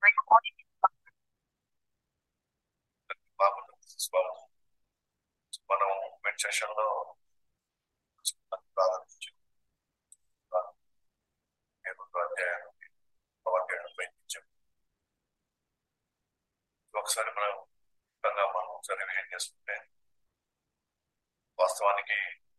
Recording in progress. బాబును స్వాగతం మనం మెడిటేషన్ లో ప్రారంభించాం నేను అధ్యాయం వాక్యాన్ని ప్రయత్నించాం ఒకసారి మనం మొత్తంగా మనం ఒకసారి రివిజన్ చేసుకుంటే వాస్తవానికి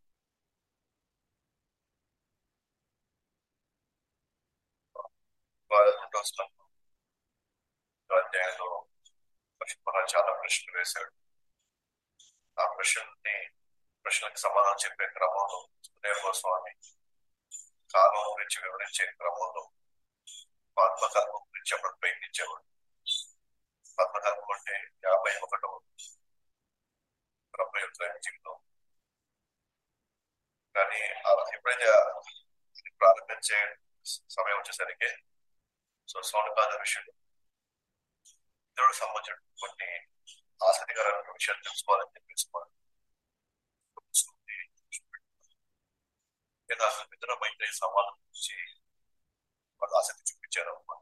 రెండో శ్లోకం అధ్యాయంలో మన చాలా ప్రశ్నలు వేశాడు ఆ ప్రశ్నల్ని ప్రశ్నలకు సమాధానం చెప్పే క్రమంలో సుదేవ స్వామి కాలం గురించి వివరించే క్రమంలో ఆత్మకర్మం గురించి చెప్పడం ప్రయత్నించేవాడు ఆత్మకర్మం అంటే యాభై ఒకటవ బ్రహ్మయుద్ధం కానీ ఆ- ఎప్పుడైతే అది ప్రారంభించే సమయం వచ్చేసరికి సో సౌండ్ విషయం ఇతరులకు సంబంధించిన కొన్ని ఆసక్తికరమైన విషయాలు తెలుసుకోవాలని చెప్పేసి వాళ్ళు లేదా అసలు మిత్ర మైత్రి సమాధానం గురించి వాళ్ళు ఆసక్తి చూపించారు అన్నమాట.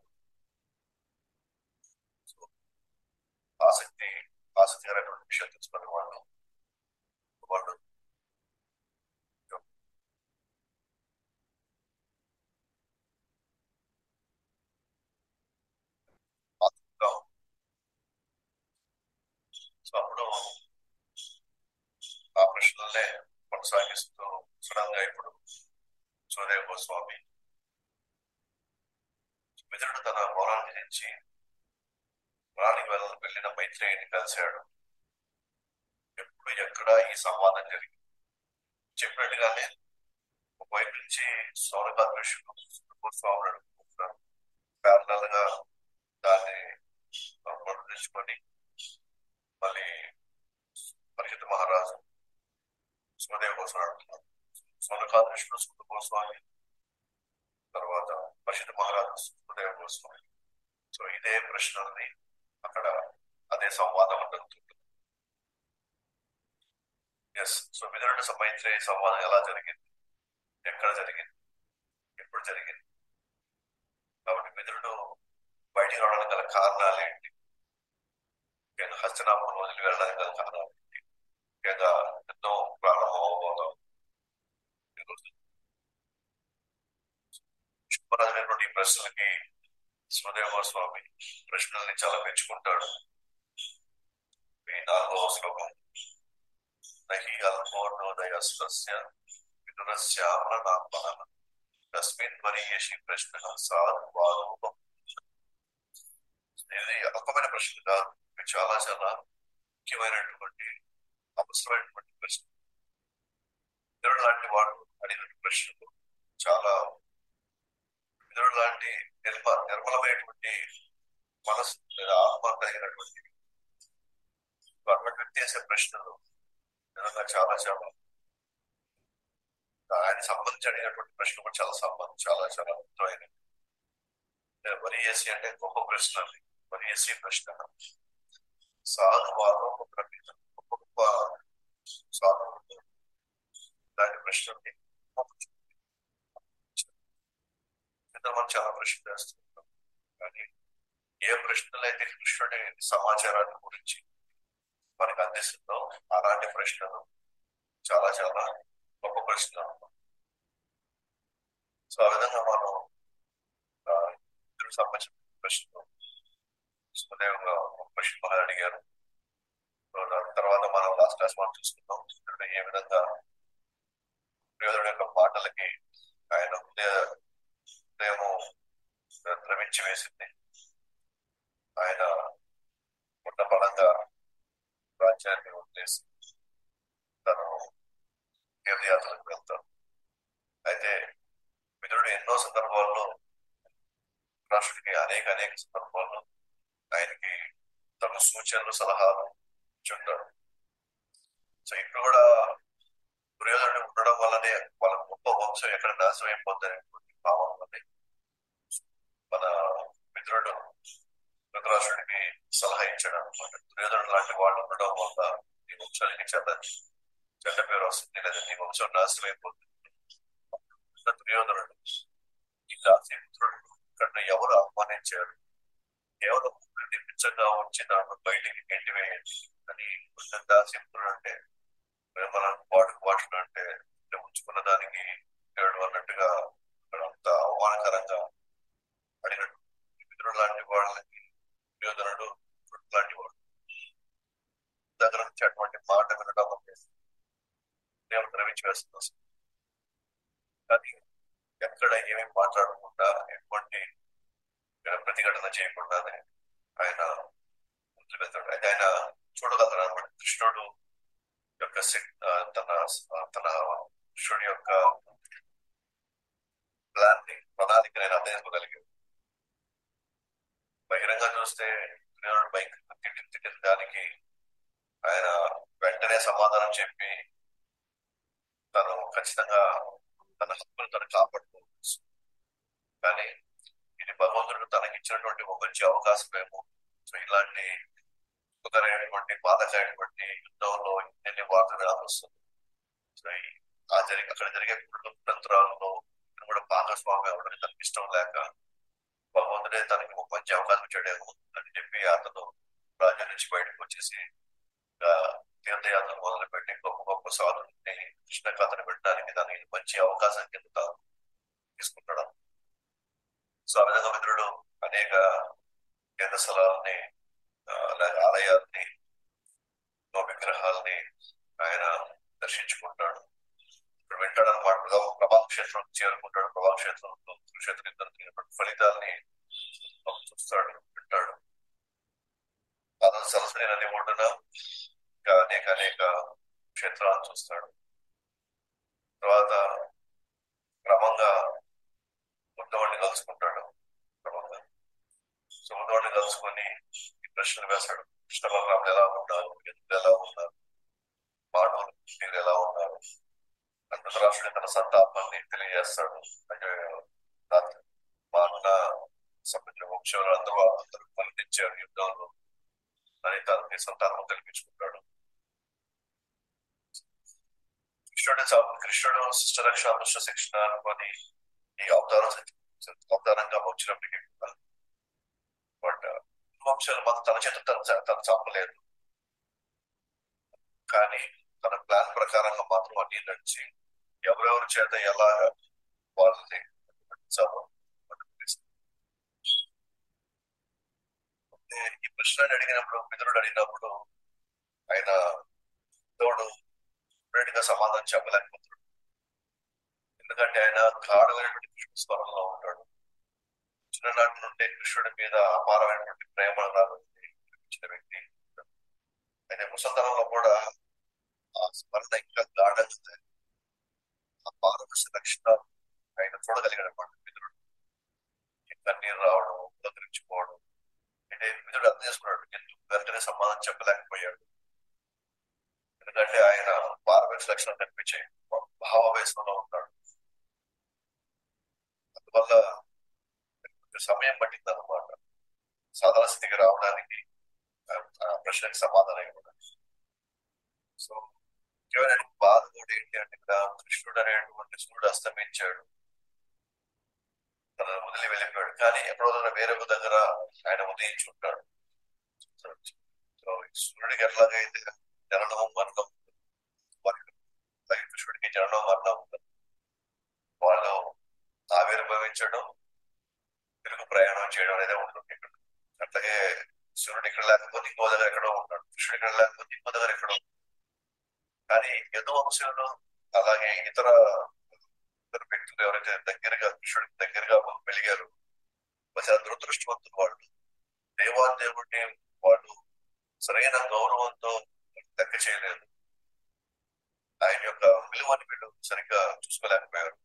సో ఆసక్తి ఆసక్తికరమైన విషయాలు తెలుసుకునే వాళ్ళు వాళ్ళు ఆసక్తిగా సో అప్పుడు ఆ ప్రశ్నలనే కొనసాగిస్తూ సడన్ గా ఇప్పుడు సూర్య గోస్వామి మిత్రుడు తన మౌనాన్ని నుంచి మౌనానికి వెళ్ళ వెళ్ళిన మైత్రేయిని కలిశాడు ఎప్పుడు ఎక్కడ ఈ సంవాదం జరిగింది చెప్పినట్టుగానే ఒక వైపు నుంచి సౌరకాదృష్యుడు గోస్వాములు అడుగుతున్నారు ప్యారలల్ గా దాన్ని పునరుద్ధరించుకొని మళ్ళీ పరిషత్ మహారాజు సుఖదేవ కోసం అడుగుతున్నారు సౌనకాదృష్యుడు సుఖ గోస్వామి తర్వాత పరిషత్ మహారాజు సుఖదేవ గోస్వామి సో ఇదే ప్రశ్నల్ని అక్కడ అదే సంవాదం జరుగుతుంది ఎస్ సో మిథునుడి మైత్రి సంవాదం ఎలా జరిగింది ఎక్కడ జరిగింది ఎప్పుడు జరిగింది కాబట్టి మిథునుడు బయటికి రావడానికి గల కారణాలు ఏంటి ముఖ్యంగా హస్తనామం వదిలి వెళ్ళడానికి గల కారణాలు ఏంటి ముఖ్యంగా ఎన్నో ప్రారంభం అవబోతాం ఈరోజు శుభ్రమైనటువంటి ఈ ప్రశ్నలకి సుదేవ స్వామి ప్రశ్నల్ని చాలా మెచ్చుకుంటాడు ఈ నాలుగవ శ్లోకం నహి అల్పోర్ణోదయస్య విదురస్యామల నామన తస్మిన్ వరీయసి ప్రశ్న సాధువారూపం ఇది అల్పమైన ప్రశ్న కాదు ఇది చాలా చాలా ముఖ్యమైనటువంటి అవసరమైనటువంటి ప్రశ్న ఇతరుడు లాంటి వాడు అడిగిన ప్రశ్నలు చాలా ఇతరుడు లాంటి నిర్మ నిర్మలమైనటువంటి మనసు లేదా ఆత్మ కలిగినటువంటి అటువంటి వ్యక్తి చేసే ప్రశ్నలు నిజంగా చాలా చాలా ఆయన సంబంధించి అడిగినటువంటి ప్రశ్న కూడా చాలా సంబంధం చాలా చాలా అద్భుతమైనది వరియేసి అంటే గొప్ప ప్రశ్న అది వరియేసి ప్రశ్న సాధువాదం ఒక ప్రకృతి గొప్ప గొప్ప సాధువులు ఇలాంటి ప్రశ్నల్ని ఇంత మనం చాలా ప్రశ్నలు వేస్తుంటాం కానీ ఏ ప్రశ్నలు అయితే కృష్ణుడి సమాచారాన్ని గురించి మనకు అందిస్తుందో అలాంటి ప్రశ్నలు చాలా చాలా గొప్ప ప్రశ్నలు అన్నమాట సో ఆ విధంగా మనం ఆ, ఇద్దరు సంబంధించిన ప్రశ్నలు సుఖదేవంగా ఒక ప్రశ్న బాగా అడిగారు సో దాని తర్వాత మనం లాస్ట్ క్లాస్ మనం చూసుకుందాం ఇతరుడు ఏ విధంగా ప్రియోధుడు యొక్క మాటలకి ఆయన హృదయ హృదయము ద్రవించి వేసింది ఆయన ఉన్న బలంగా రాజ్యాన్ని వదిలేసి తను తీర్థయాత్రకు వెళ్తాడు అయితే మిత్రుడు ఎన్నో సందర్భాల్లో రాష్ట్రుడికి అనేక అనేక సందర్భాల్లో ఆయనకి తన సూచనలు సలహాలు ఇచ్చుంటాడు సో ఇప్పుడు కూడా దుర్యోధనుడు ఉండడం వల్లనే వాళ్ళ గొప్ప వంశం ఎక్కడ నాశనం అయిపోతాయనేటువంటి భావన వల్లనే మన మిత్రుడు ధృతరాష్ట్రుడికి సలహా ఇచ్చాడు అనమాట దుర్యోధనుడు లాంటి వాళ్ళు ఉండడం వల్ల నీ వంశానికి చెడ్డ చెడ్డ పేరు వస్తుంది లేదా నీ వంశం నాశనం అయిపోతుంది ఉన్న దుర్యోధనుడు ఈ దాసి మిత్రుడు కన్నా ఎవరు అవమానించారు కేవలం నిర్మించగా వచ్చి దాంట్లో బయటికి గంటి వేయండి అని కొంచెంగా సింపుల్ అంటే మన వాటర్ వాటర్ అంటే ఉంచుకున్న దానికి ఏడు అన్నట్టుగా ఇక్కడ అంత అవమానకరంగా అడిగినట్టు మిత్రుడు లాంటి వాళ్ళకి యోధనుడు లాంటి వాడు దగ్గర నుంచి అటువంటి మాట వినడం అంటే దేవుడు ద్రవించి వేస్తుంది కానీ ఎక్కడ ఏమీ మాట్లాడకుండా ఎటువంటి ప్రతిఘటన చేయకుండానే ఆయన ముందుకు వెళ్తాడు అయితే ఆయన చూడగలరు అనమాట కృష్ణుడు యొక్క తన తన కృష్ణుడి యొక్క ప్లాన్ ని ప్రణాళిక నేను అర్థించుకోగలిగాడు బహిరంగ చూస్తే కృష్ణుడు బైక్ తిట్టిన తిట్టిన దానికి ఆయన వెంటనే సమాధానం చెప్పి తను ఖచ్చితంగా తన హక్కును తను కాపాడుకోవచ్చు కానీ ఇది భగవంతుడు తనకి ఇచ్చినటువంటి ఒక మంచి అవకాశం ఏమో సో ఇలాంటి సుఖకరమైనటువంటి బాధకరమైనటువంటి యుద్ధంలో ఎన్ని వార్తలు వినాల్సి వస్తుంది సో ఆ జరిగి అక్కడ జరిగే కుటుంబాలలో కూడా భాగస్వామి అవ్వడానికి తనకి ఇష్టం లేక భగవంతుడే తనకి ఒక మంచి అవకాశం ఇచ్చాడేమో అని చెప్పి అతను రాజ్యం నుంచి బయటకు వచ్చేసి తీర్థయాత్ర మొదలు పెట్టి గొప్ప గొప్ప సాధుని కృష్ణ కథను పెట్టడానికి దానికి మంచి అవకాశం కింద తీసుకుంటాడు సో ఆ విధంగా మిత్రుడు అనేక కేంద్ర స్థలాలని అలాగే ఆలయాల్ని విగ్రహాలని ఆయన దర్శించుకుంటాడు ఇప్పుడు వింటాడు అనమాట ప్రభావ క్షేత్రం చేరుకుంటాడు ప్రభావ క్షేత్రంలో కురుక్షేత్రం ఇద్దరు ఫలితాలని చూస్తాడు వింటాడు అతను సరస్వతి నది ఒడ్డున ఇంకా అనేక అనేక క్షేత్రాలను చూస్తాడు తర్వాత క్రమంగా ఉద్దవాడిని కలుసుకుంటాడు క్రమంగా సో ఉద్దవాడిని కలుసుకొని ప్రశ్నలు వేశాడు కృష్ణ బలరాములు ఎలా ఉన్నారు ఎందుకు ఎలా ఉన్నారు మానవులు మీరు ఎలా ఉన్నారు ధృతరాష్ట్రుడి తన సంతాపాన్ని తెలియజేస్తాడు మా అన్న సభ్యులు వంశంలో అందరూ అందరూ మరణించారు యుద్ధంలో అని తన సంతానం కల్పించుకుంటాడు కృష్ణుడు కృష్ణుడు శిష్ట రక్ష దుష్ట శిక్షణ అనుకొని ఈ అవతారం అవతారంగా వచ్చినప్పటికీ కూడా బట్ వంశాలు మాత్రం తన చేత తన తను చంపలేదు కానీ తన ప్లాన్ ప్రకారంగా మాత్రం అన్ని నడిచి ఎవరెవరి చేత ఎలాగ వాళ్ళని ఈ ప్రశ్న అడిగినప్పుడు మిత్రుడు అడిగినప్పుడు ఆయన తోడు గా సమాధానం చెప్పలేకపోతున్నాడు ఎందుకంటే ఆయన గాఢమైనటువంటి కృష్ణ స్వరంలో ఉంటాడు చిన్ననాటి నుండి కృష్ణుడి మీద అపారమైనటువంటి ప్రేమ చూపించిన వ్యక్తి ఆయన ముసల్తనంలో కూడా ఆ స్మరణ ఇంకా గాఢంగా ఆ పారదర్శ లక్షణాలు ఆయన చూడగలిగాడు అనమాట మిత్రుడు కన్నీరు రావడం పులకరించుకోవడం అంటే మిత్రుడు అర్థం చేసుకున్నాడు ఎందుకు వెంటనే సమాధానం చెప్పలేకపోయాడు ఎందుకంటే ఆయన పారదర్శ లక్షణం కనిపించే భావవేశంలో ఉన్నాడు అందువల్ల సమయం పట్టింది అనమాట సాధారణ స్థితికి రావడానికి ప్రశ్నకి సమాధానం ఇవ్వడం సో కేవలం బాధ కూడా ఏంటి అంటే ఇక్కడ కృష్ణుడు అనేటువంటి సూర్యుడు అస్తమించాడు తన వదిలి వెళ్ళిపోయాడు కానీ ఎప్పుడో వేరే దగ్గర ఆయన ఉదయించుంటాడు సో సూర్యుడికి ఎట్లాగైతే జననం మరణం కృష్ణుడికి జననం మరణం వాళ్ళు ఆవిర్భవించడం తిరుగు ప్రయాణం చేయడం అనేది ఉంటుంది ఇక్కడ అట్లాగే సూర్యుడు ఇక్కడ లేకపోతే ఇంకో దగ్గర ఎక్కడో ఉంటాడు కృష్ణుడు ఇక్కడ లేకపోతే ఇంకో దగ్గర ఎక్కడో కానీ యదు వంశంలో అలాగే ఇతర ఇతర వ్యక్తులు ఎవరైతే దగ్గరగా కృష్ణుడికి దగ్గరగా వెలిగారు చాలా దురదృష్టవంతులు వాళ్ళు దేవాదేవుడిని వాళ్ళు సరైన గౌరవంతో లెక్క చేయలేదు ఆయన యొక్క విలువని వీళ్ళు సరిగ్గా చూసుకోలేకపోయారు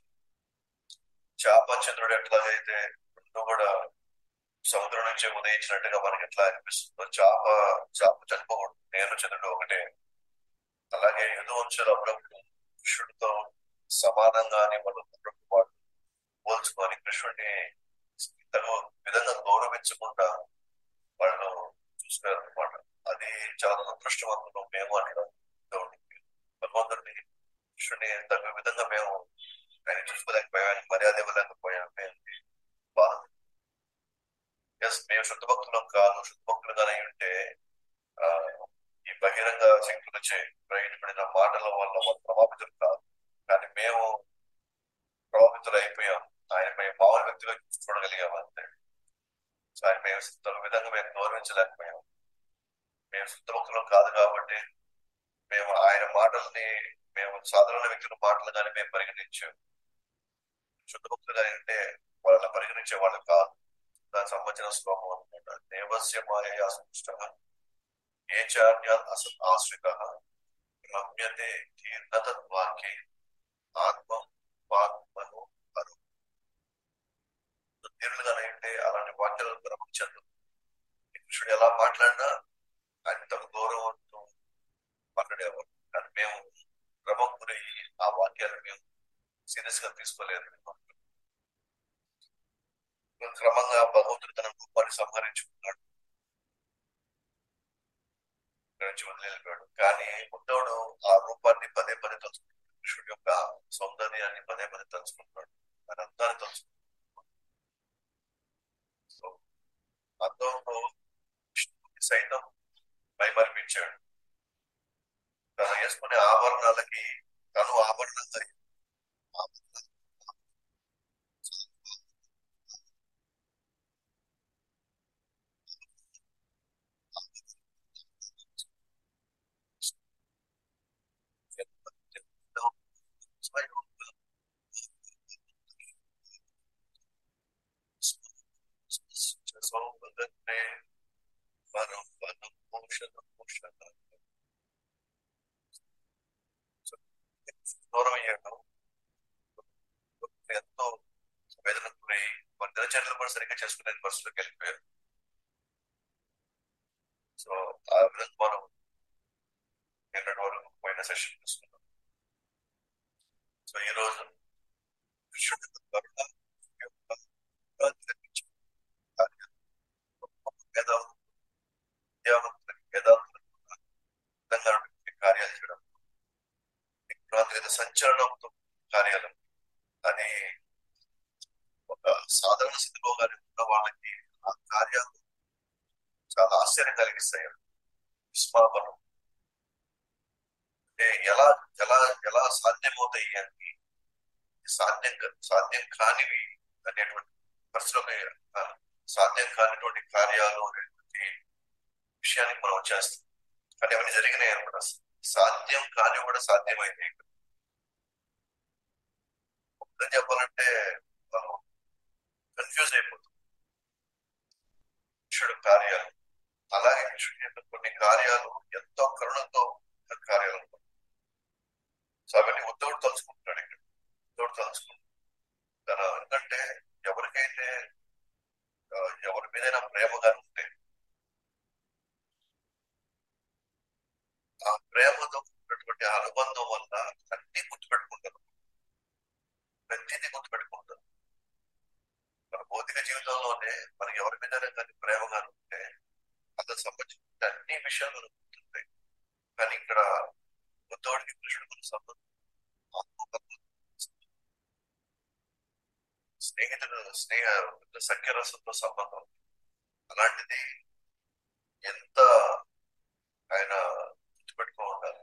చాప చంద్రుడు ఎట్లాగైతే రెండు కూడా సముద్రం నుంచి ఉదయించినట్టుగా మనకి ఎట్లా అనిపిస్తుందో చాప చాప చనిపోకూడదు నేను చంద్రుడు ఒకటే అలాగే యుధ వంశాలు అప్పుడప్పుడు కృష్ణుడితో సమానంగానే వాళ్ళు అప్పుడప్పుడు వాళ్ళు పోల్చుకొని కృష్ణుడిని తగు విధంగా గౌరవించకుండా వాళ్ళు చూసుకున్నారు అనమాట అది చాలా దురదృష్టవంతులు మేము అనడం భగవంతుడిని కృష్ణుడిని తగు విధంగా మేము ఆయన చూసుకోలేకపోయాం మర్యాద ఇవ్వలేకపోయాం బాధ ఎస్ మేము శుద్ధ భక్తులం కాదు శుద్ధ భక్తులుగానే ఉంటే ఆ, ఈ బహిరంగ శక్తులచే ప్రకటించబడిన మాటల వల్ల వాళ్ళు ప్రభావితులు కాదు కానీ మేము ప్రభావితులు అయిపోయాం ఆయన మేము మామూలు వ్యక్తిగా చూడగలిగాం అంతే సో ఆయన మేము తగు విధంగా మేము గౌరవించలేకపోయాం మేము శుద్ధ భక్తులం కాదు కాబట్టి మేము ఆయన మాటల్ని మేము సాధారణ వ్యక్తుల మాటలుగానే మేము పరిగణించాం శుద్ధ భక్తులుగా అంటే వాళ్ళని పరిగణించే వాళ్ళు కాదు దానికి సంబంధించిన శ్లోకం అనమాట దేవస్య మాయ అసృష్ట ఏ చార్య అస ఆశ్రిత రమ్యతే కీర్ణతద్వాక్యే ఆత్మ వాత్మను అరు తీరులుగానే అంటే అలాంటి వాక్యాలు బ్రహ్మచంద్రు కృష్ణుడు ఎలా మాట్లాడినా ఆయన తమ గౌరవంతో మాట్లాడేవారు కానీ మేము భ్రమం గురయ్యి ఆ వాక్యాలు మేము సీరియస్ గా తీసుకోలేదు క్రమంగా భగవంతుడు తన రూపాన్ని సంహరించుకున్నాడు ఇక్కడి నుంచి వదిలిపోయాడు కానీ ఉద్ధవుడు ఆ రూపాన్ని పదే పదే తలుచుకుంటాడు కృష్ణుడి యొక్క సౌందర్యాన్ని పదే పదే తలుచుకుంటాడు ఆయన అందాన్ని తలుచుకుంటాడు సో అందంలో కృష్ణుడికి సైతం భయమర్పించాడు తను వేసుకునే ఆభరణాలకి తను ఆభరణంగా ఆభరణాలు దూరం అయ్యాడు ఎంతో వేదన గురై మన దినచర్యలు కూడా సరిగ్గా చేసుకునే పరిస్థితిలోకి వెళ్ళిపోయారు సో ఆ విధంగా మనం నిన్నటి వరకు పోయిన సెషన్ చూసుకున్నాం సో ఈ రోజు కృష్ణుడి యొక్క కరుణ యొక్క కరుణాన్ని కార్యాలు, వేదాలు, విద్యావంతులకి, వేదాంతులకు కూడా విధంగా ఉన్నటువంటి కార్యాలు చేయడం ప్రాంతీయ సంచలనంతో కార్యాలు అని ఒక సాధారణ స్థితిలో కానీ ఉన్న వాళ్ళకి ఆ కార్యాలు చాలా ఆశ్చర్యం కలిగిస్తాయి విస్మాపనం అంటే ఎలా ఎలా ఎలా సాధ్యమవుతాయి అని సాధ్యం కా- సాధ్యం కానివి అనేటువంటి పరిస్థితులు ఆ, సాధ్యం కానిటువంటి కార్యాలు అనేటువంటి విషయానికి మనం వచ్చేస్తాం కానీ అవన్నీ జరిగినాయి అనమాట సాధ్యం కాని కూడా సాధ్యమైంది మొత్తం చెప్పాలంటే మనం కన్ఫ్యూజ్ అయిపోతాం కృష్ణుడు కార్యాలు అలాగే కృష్ణుడి యొక్క కొన్ని కార్యాలు ఎంతో కరుణతో ఉన్న కార్యాలు ఉంటాయి. సో అవన్నీ ఉద్ధవుడు తలుచుకుంటాడు ఇక్కడ ఉద్ధవుడు తలుచుకుంటాడు తన ఎందుకంటే ఎవరికైతే ఆ, ఎవరి మీదైనా ప్రేమగా ఉంటే ఆ ప్రేమతో ఉన్నటువంటి ఆ అనుబంధం వల్ల అన్ని గుర్తుపెట్టుకుంటారు ప్రతిదీ గుర్తుపెట్టుకుంటారు మన భౌతిక జీవితంలోనే మనకి ఎవరి మీద కానీ ప్రేమగా ఉంటే అతను సంబంధించిన అన్ని విషయాలు మనకు గుర్తుంటాయి కానీ ఇక్కడ బుద్ధుడికి కృష్ణుడికి సంబంధం ఆత్మబంధం. స్నేహితుడు స్నేహ సఖ్యరసంతో సంబంధం అలాంటిది ఎంత ఆయన గుర్తుపెట్టుకో ఉండాలి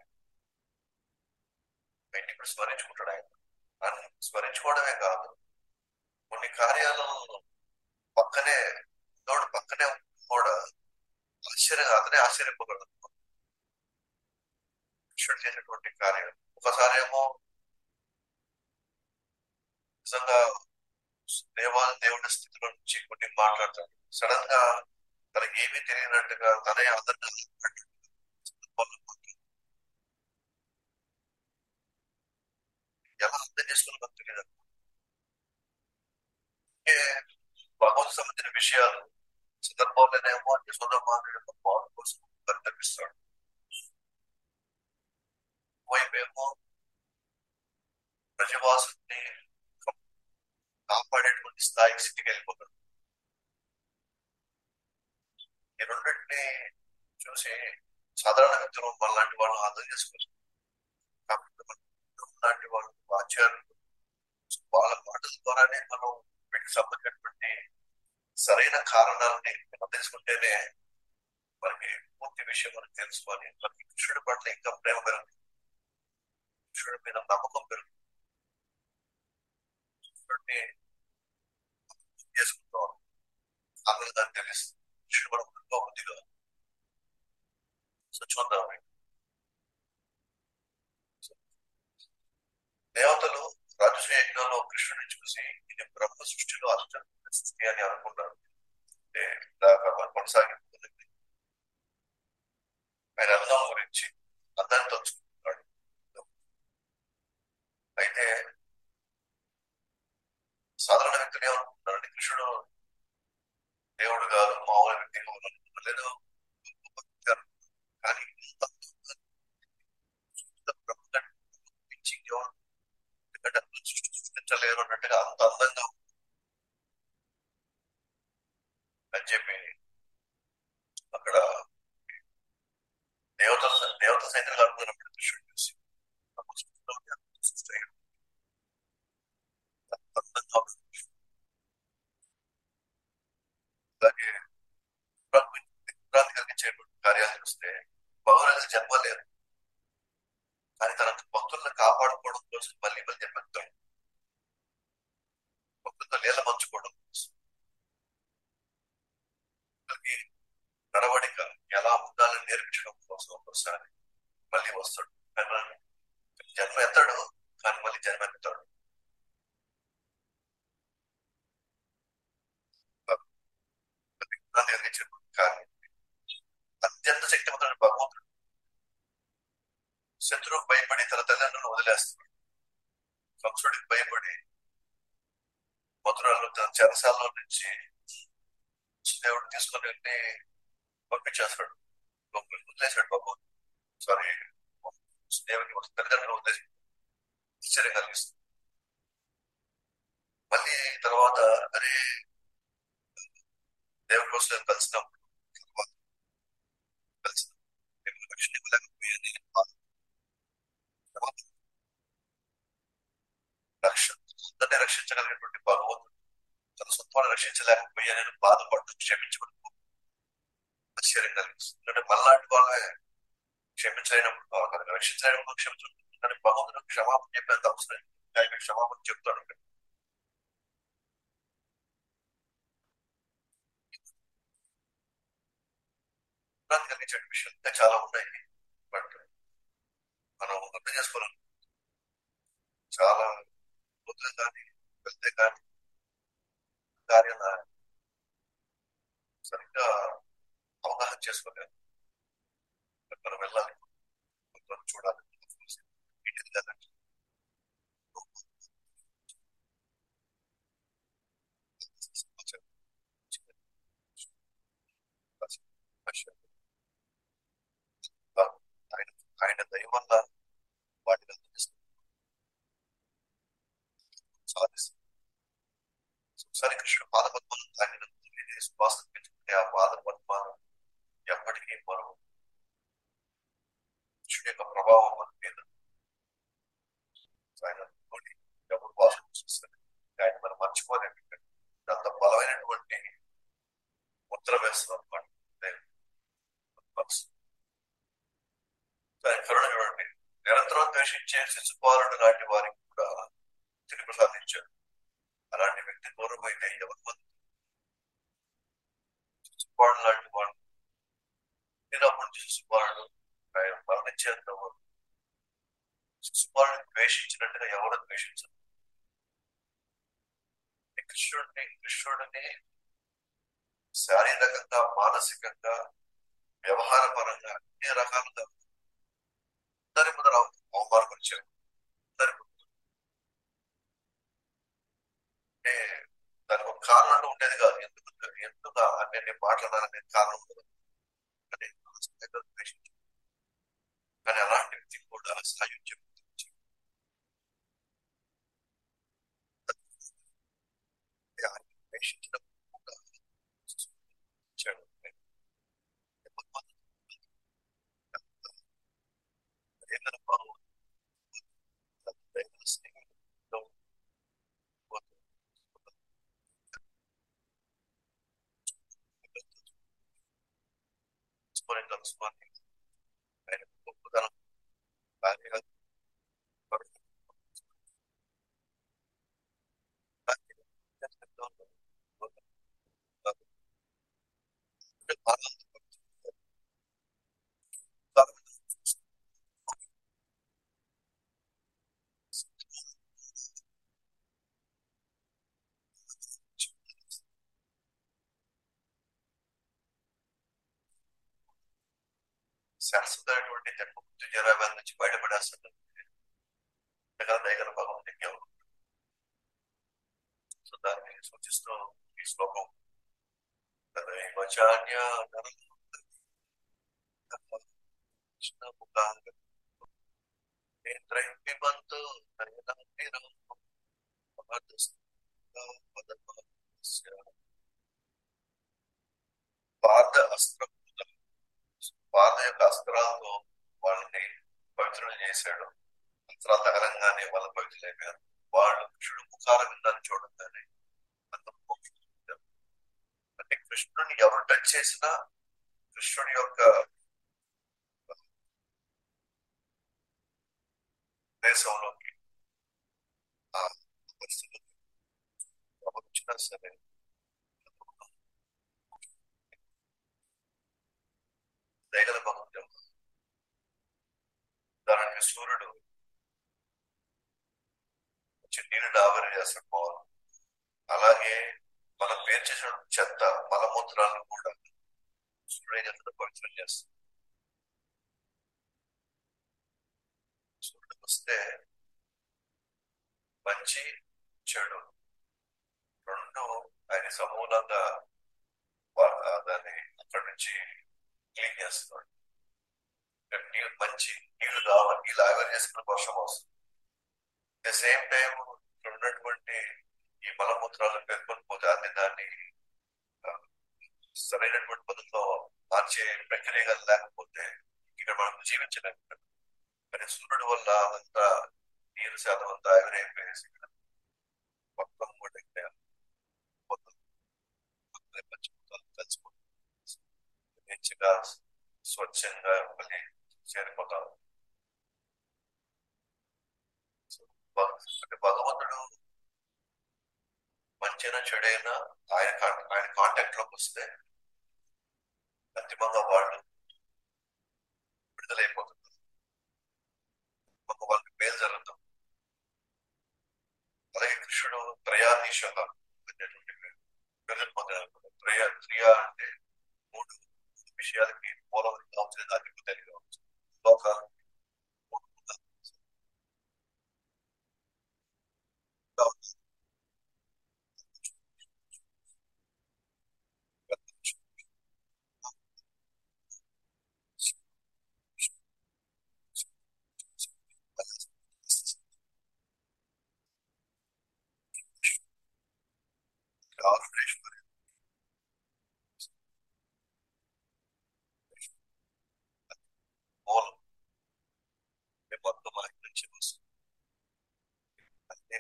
ఆయన ఇప్పుడు స్మరించుకుంటాడు ఆయన ఆయన స్మరించుకోవడమే కాదు కొన్ని కార్యాలు పక్కనే తోడు పక్కనే కూడా ఆశ్చర్యంగా అతనే ఆశ్చర్యపోగలడు కృష్ణుడు చేసినటువంటి కార్యం ఒకసారి ఏమో నిజంగా దేవా దేవుడి స్థితిలో నుంచి కొన్ని మాట్లాడతాడు సడన్ గా తనకి ఏమీ తెలియనట్టుగా తనే అందరినీ ఎలా అర్థం చేసుకుని నాకు తెలియదు అంటే భగవంతు సంబంధించిన విషయాలు సందర్భంలోనేమో యశోదమాను యొక్క బాగు కోసం పరితపిస్తాడు వైపేమో ప్రజవాసుని కాపాడేటువంటి స్థాయికి స్థితికి వెళ్ళిపోతాడు ఈ రెండింటిని చూసి సాధారణ వ్యక్తులు మనలాంటి వాళ్ళు అర్థం చేసుకోవచ్చు కాబట్టి మనం లాంటి వాళ్ళు ఆచార్యులు వాళ్ళ మాటల ద్వారానే మనం వీటికి సంబంధించినటువంటి సరైన కారణాలని మనం తెలుసుకుంటేనే మనకి పూర్తి విషయం మనకు తెలుసుకొని మనకి కృష్ణుడి పట్ల ఇంకా ప్రేమ పెరుగుతుంది కృష్ణుడి మీద నమ్మకం పెరుగుతుంది కృష్ణుడిని చేసుకుంటాం అందులో దాన్ని తెలుస్తుంది కృష్ణుడు మనం ఎంతో బుద్ధిగా సో చూద్దాం దేవతలు రాజస యజ్ఞంలో కృష్ణుడిని చూసి ఇది బ్రహ్మ సృష్టిలో అత్యంత సృష్టి అని అనుకున్నారు అంటే ఇలాగా మనం కొనసాగిపోతుంది ఆయన అందం గురించి అందాన్ని తలుచుకుంటున్నాడు అయితే సాధారణ వ్యక్తులు ఏమనుకుంటున్నారంటే కృష్ణుడు దేవుడు కాదు మామూలు వ్యక్తి కాదు లేదు కానీ ఇంత బ్రహ్మ మించి ఎవరు ఎందుకంటే అసలు సృష్టి సృష్టించలేరు అన్నట్టుగా అంత అందంగా ఉంది అని చెప్పి అక్కడ దేవత దేవత సైన్యాలు అనుకున్నప్పుడు కృష్ణుడు చూసి బ్రహ్మ సృష్టిలో ఎంత సృష్టి అయ్యి అంత అందంగా ఉంది. అలాగే విభ్రాంతి కలిగించేటువంటి కార్యాలు చూస్తే భగవానికి జన్మ లేదు కానీ తన భక్తులను కాపాడుకోవడం కోసం మళ్ళీ మళ్ళీ జన్మెత్తాడు భక్తులతో నీళ్ళ పంచుకోవడం కోసం భక్తులకి నడవడిక ఎలా ఉండాలని నేర్పించడం కోసం ఒకసారి మళ్ళీ వస్తాడు కానీ మనం జన్మ ఎత్తాడు కానీ మళ్ళీ జన్మ ఎత్తాడు విభ్రాంతి కలిగించేటువంటి కార్యం అత్యంత శక్తివంతుడు భగవంతుడు శత్రువుకు భయపడి తన తల్లిదండ్రులను వదిలేస్తున్నాడు కంసుడికి భయపడి మధురాలు తన చెరసాలలో నుంచి దేవుడు తీసుకొని వెళ్ళి పంపించేస్తాడు గొప్పలు వదిలేశాడు భగవంతుడు సారీ దేవుని తల్లిదండ్రులు వదిలేసి ఆశ్చర్యం కలిగిస్తుంది మళ్ళీ తర్వాత అరే దేవుడి కోసం నేను కలిసినప్పుడు తర్వాత కలిసిన నేను రక్షణ ఇవ్వలేకపోయాను బాధ తర్వాత రక్షణ అందరినీ రక్షించగలిగినటువంటి భగవంతుడు తన సొంతాన్ని రక్షించలేకపోయా నేను బాధపడ్డా క్షమించబడి ఆశ్చర్యం కలిగిస్తుంది అంటే మళ్ళాంటి వాళ్ళే క్షమించలేనప్పుడు రక్షించలేనప్పుడు క్షమించడం కానీ భగవంతుడు క్షమాపణ చెప్పేంత అవసరం లేదు. ఆయన క్షమాపణ చెప్తాడు ఇక్కడ. విభ్రాంతి కలిగించే విషయాలు ఇంకా చాలా ఉన్నాయి బట్ మనం అర్థం చేసుకోవాలి చాలా పోతే కానీ వెళ్తే కానీ కార్యం సరిగ్గా అవగాహన చేసుకోలేదు మనం వెళ్ళాలి మనం చూడాలి ఇంటికి వెళ్ళాలి. ఆయన ఆయన దయ వల్ల వాటిని సాధిస్తుంది ఒకసారి కృష్ణుడు పాదపద్మను తాకిన శ్వాస పెంచుకుంటే ఆ పాద పద్మానం ఎప్పటికీ మనం కృష్ణుడి యొక్క ప్రభావం మన మీద ఆయన తోటి ఎవరు వాసన చూస్తారు ఆయన మనం మర్చిపోలేము ఇక్కడ. ఇది అంత బలమైనటువంటి ముద్ర వేస్తున్నాం అన్నమాట దేవుడు. మనసు. ఆయన కరుణ చూడండి నిరంతరం ద్వేషించే శిశుపాలుడు లాంటి వారికి కూడా తిరిగి ప్రసాదించాడు అలాంటి వ్యక్తి దూరం అయితే ఎవరు మంది శిశుపాలుడు లాంటి వాడు చిన్నప్పటి నుంచి శిశుపాలుడు ఆయన మరణించేంత వరకు శిశుపాలుని ద్వేషించినట్టుగా ఎవరు ద్వేషించరు ఈ కృష్ణుడిని కృష్ణుడిని శారీరకంగా మానసికంగా వ్యవహార పరంగా అన్ని రకాలుగా అందరి ముందర అవమానపరిచారు అందరి ముందు అంటే దానికి ఒక కారణం అంటూ ఉండేది కాదు ఎందుకు ఎందుకు అంటే నేను మాట్లాడాలనే కారణం ఉండదు కానీ మానసికంగా ద్వేషించారు కానీ అలాంటి వ్యక్తి కూడా సాయుధ్యం ఆయన ద్వేషించినప్పుడు కూడా ఇచ్చాడు. ఏదైనా బాగుంది. ఏదైనా స్నేహితులతో కలుసుకొని కలుసుకొని ఆయన గొప్పతనం ఆయన శాశ్వతమైనటువంటి జన్మ జరాభాల నుంచి బయటపడేస్తుంది దయగల భగవంతుడికి ఎవరు సో దాన్ని సూచిస్తూ ఈ శ్లోకం తదైవచాన్య నేత్రైపిబంతు పాద అస్త్రం పాద యొక్క అస్త్రాలతో వాళ్ళని పవిత్రులు చేశాడు అస్త్రాలు తగలంగానే వాళ్ళ పవిత్రులైపోయారు వాళ్ళు కృష్ణుడు ముఖాల విందని చూడగానే అంటే కృష్ణుని ఎవరు టచ్ చేసినా కృష్ణుడి యొక్క దేశంలోకి ఆ పరిస్థితులు వచ్చినా సరే దయగల భక్తులు ఉదాహరణకి సూర్యుడు వచ్చి నీరుని ఆవిరి చేస్తాడు పోవాలి అలాగే మనం పేరు చేసిన చెత్త మలమూత్రాలను కూడా సూర్యుడు చేత పవిత్రం చేస్తాం సూర్యుడు వస్తే మంచి చెడు రెండు ఆయన సమూలంగా దాన్ని అక్కడి నుంచి క్లీన్ చేస్తున్నాడు నీళ్ళు మంచి నీళ్లు కావాలి నీళ్ళు ఆవిరి చేసుకున్న వర్షం వస్తుంది ద సేమ్ టైం ఉన్నటువంటి ఈ మలమూత్రాలు పేర్కొని పోతే అది దాన్ని సరైనటువంటి పద్ధతిలో మార్చే ప్రక్రియ లేకపోతే ఇక్కడ మనం జీవించలేము కానీ సూర్యుడు వల్ల అదంతా నీరు శాతం అంతా ఆవిరైపోయేసి మొత్తం కూడా కలిసిపోతుంది మంచిగా స్వచ్ఛంగా మళ్ళీ చేరిపోతాం అంటే భగవంతుడు మంచైనా చెడైనా ఆయన ఆయన కాంటాక్ట్ లోకి వస్తే అంతిమంగా వాళ్ళు విడుదలైపోతున్నారు ఒక వాళ్ళకి మేలు జరుగుతాం అలాగే కృష్ణుడు త్రయాధీశ అనేటువంటి పేరు పొందారు త్రయ త్రియ అంటే మూడు విషయాలకి మూలం కావచ్చు దానికి తెలియ కావచ్చు లోకాలు మూలం మొత్తం ఆయన నుంచి వస్తుంది అంటే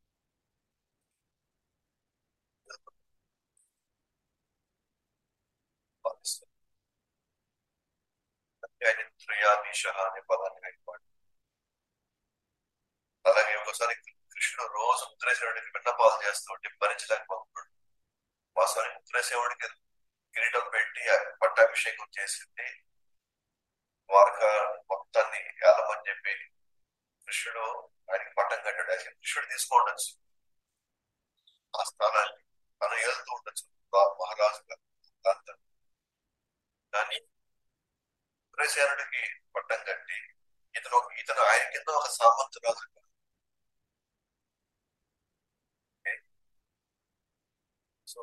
భావిస్తాను అంటే ఆయన త్రయాధీశ అనే పదాన్ని అయిపోయింది అలాగే ఒకసారి కృష్ణుడు రోజు ముద్రేశ్వరుడికి విన్నపాలు చేస్తూ ఉంటే భరించలేకపోతున్నాడు వాస్తవానికి ముద్రేశ్వరుడికి కిరీటం పెట్టి పట్టాభిషేకం చేసింది వార్క మొత్తాన్ని ఏలమని చెప్పి కృష్ణుడు ఆయనకి పట్టం కట్టాడు యాక్చువల్ కృష్ణుడు తీసుకోండొచ్చు ఆ స్థానాన్ని తను వెళ్తూ ఉండొచ్చు మహారాజుగా ప్రాంతం కానీ ముద్రేశ్వరుడికి పట్టం కట్టి ఇతను ఇతను ఆయన కింద ఒక సామంతురాజు సో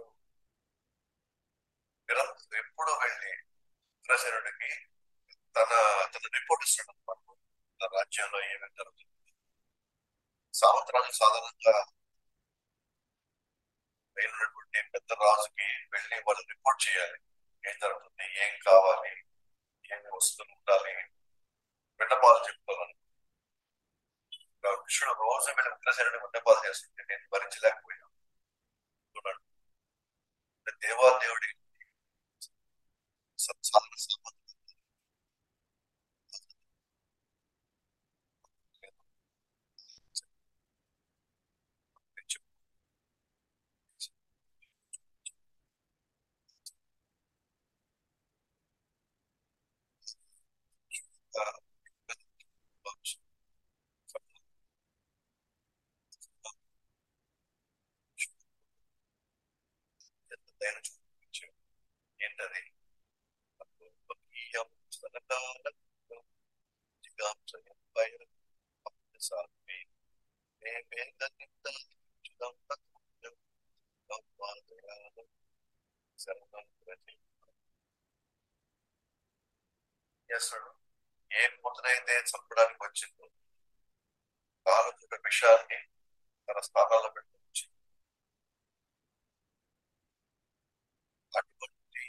ఎప్పుడు వెళ్ళి ముద్రేశ్వరుడికి తన తన రిపోర్ట్ ఇస్తాడు అనమాట తన రాజ్యంలో ఏమేమి జరుగుతుంది సామంతరాజు సాధారణంగా వెళ్ళినటువంటి పెద్ద రాజుకి వెళ్ళి వాళ్ళు రిపోర్ట్ చేయాలి ఏం జరుగుతుంది ఏం కావాలి ఏమి వస్తువులు ఉండాలి విన్నపాలు చెప్పుకోవాలి కృష్ణుడు రోజు వెళ్ళి ఉగ్రసేనుడి విన్నపాలు చేస్తుంటే నేను భరించలేకపోయాను దేవాదేవుడి సాధన సామంతుడు ఏంటది చేస్తాడు ఏ పొద్దునైతే చంపడానికి వచ్చిందో ఆలోచన విషయాన్ని తన స్థానాల్లో పెట్టుకోవచ్చు అటువంటి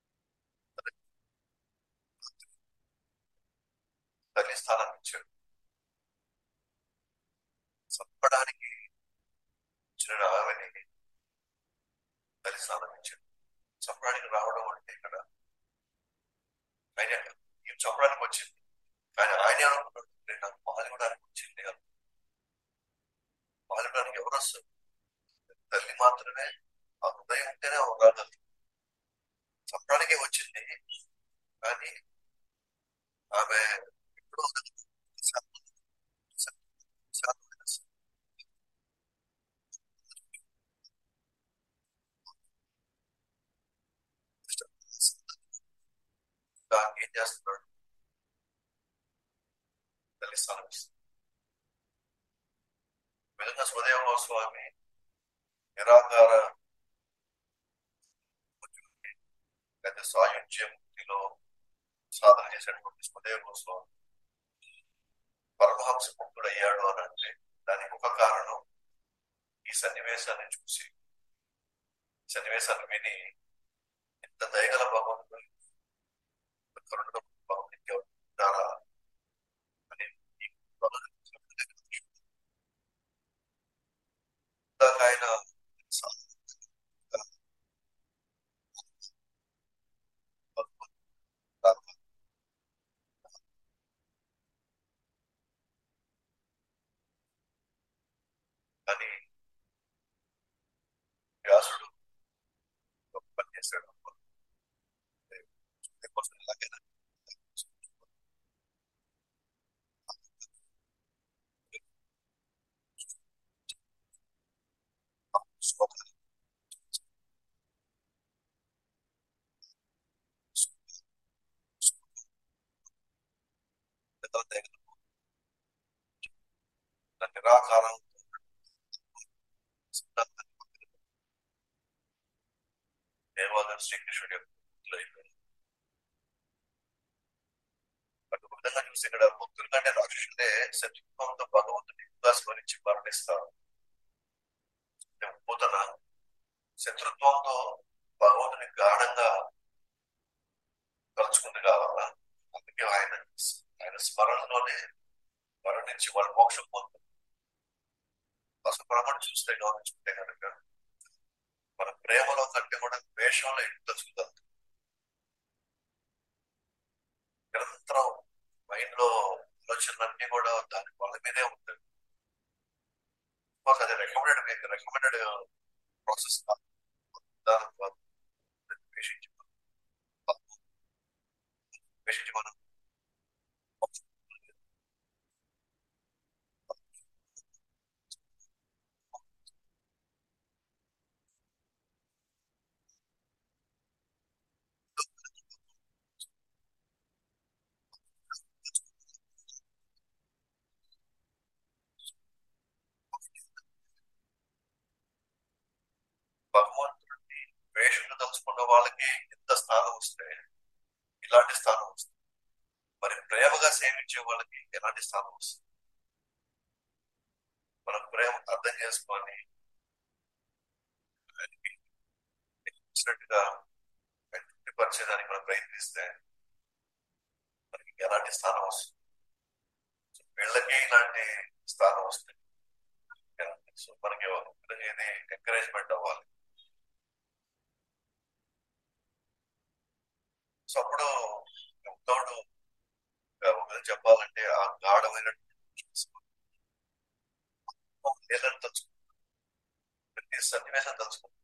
తల్లి స్థానం ఇచ్చాడు చంపడానికి ఇచ్చిన ఆమెని తల్లి స్థానం ఇచ్చాడు చంపడానికి రావడం అంటే ఇక్కడ ఆయన ఈమె చంపడానికి వచ్చింది కానీ ఆయన అనుకున్నాడు "నేను నాకు పాల్గొనడానికి వచ్చింది అని పాల్గొనడానికి ఎవరు వస్తారు తల్లి మాత్రమే ఆ హృదయం ఉంటేనే ఆమె రాగలదు చంపడానికే వచ్చింది కానీ ఆమె ఎప్పుడో ఏం చేస్తున్నాడు తల్లి స్థానం ఇస్తుంది విధంగా స్వదేవ స్వామి నిరాకార లేదా సాయుధ్య ముక్తిలో సాధన చేసేటువంటి స్వదేవ స్వామి పరమహంస ముక్తుడు అయ్యాడు అని అంటే దానికి ఒక కారణం ఈ సన్నివేశాన్ని చూసి సన్నివేశాన్ని విని ఎంత దయగల భగవంతుడు కరుణ భగవంతుడు ఉంటారా అని ఈ ఇందాక ఆయన అని వ్యాసుడు గొప్ప పని చేశాడు కోసం ఎలాగైనా నిరాకారం దేవాలయం శ్రీకృష్ణుడి యొక్క భక్తులు అయిపోయారు. అటు ఒక విధంగా చూసి ఇక్కడ భక్తుల కంటే రాక్షసులే శత్రుత్వంతో భగవంతుని ఇంకా స్మరించి మరణిస్తారు పోతన శత్రుత్వంతో భగవంతుని గాఢంగా తలుచుకుంది కావాలా అందుకే ఆయన ఆయన స్మరణలోనే మరణించి వాళ్ళ మోక్షం పొందుతారు అసలు మనం చూస్తే గమనించుకుంటే కనుక మన ప్రేమలో కంటే కూడా ద్వేషంలో ఎంత చూద్దాం నిరంతరం మైండ్ లో ఆలోచనలన్నీ కూడా దాని వాళ్ళ మీదే ఉంటుంది మాకు అది రికమెండెడ్ రికమెండెడ్ ప్రాసెస్ కాదు దాని ద్వారా ద్వేషించి ద్వేషించి మనం భగవంతుడిని ద్వేషంగా తలుచుకున్న వాళ్ళకి ఎంత స్థానం వస్తే ఇలాంటి స్థానం వస్తుంది మరి ప్రేమగా సేవించే వాళ్ళకి ఎలాంటి స్థానం వస్తుంది మన ప్రేమ అర్థం చేసుకొని ఆయనకి ఇచ్చినట్టుగా తృప్తిపరిచేదానికి మనం ప్రయత్నిస్తే మనకి ఎలాంటి స్థానం వస్తుంది వీళ్ళకి ఇలాంటి స్థానం వస్తుంది సో మనకి ఇది ఎంకరేజ్మెంట్ అవ్వాలి సో అప్పుడు ఉత్తముడు ఒక చెప్పాలంటే ఆ గాఢమైన నీళ్ళని తలుచుకుంటాడు ప్రతి సన్నివేశం తలుచుకుంటాడు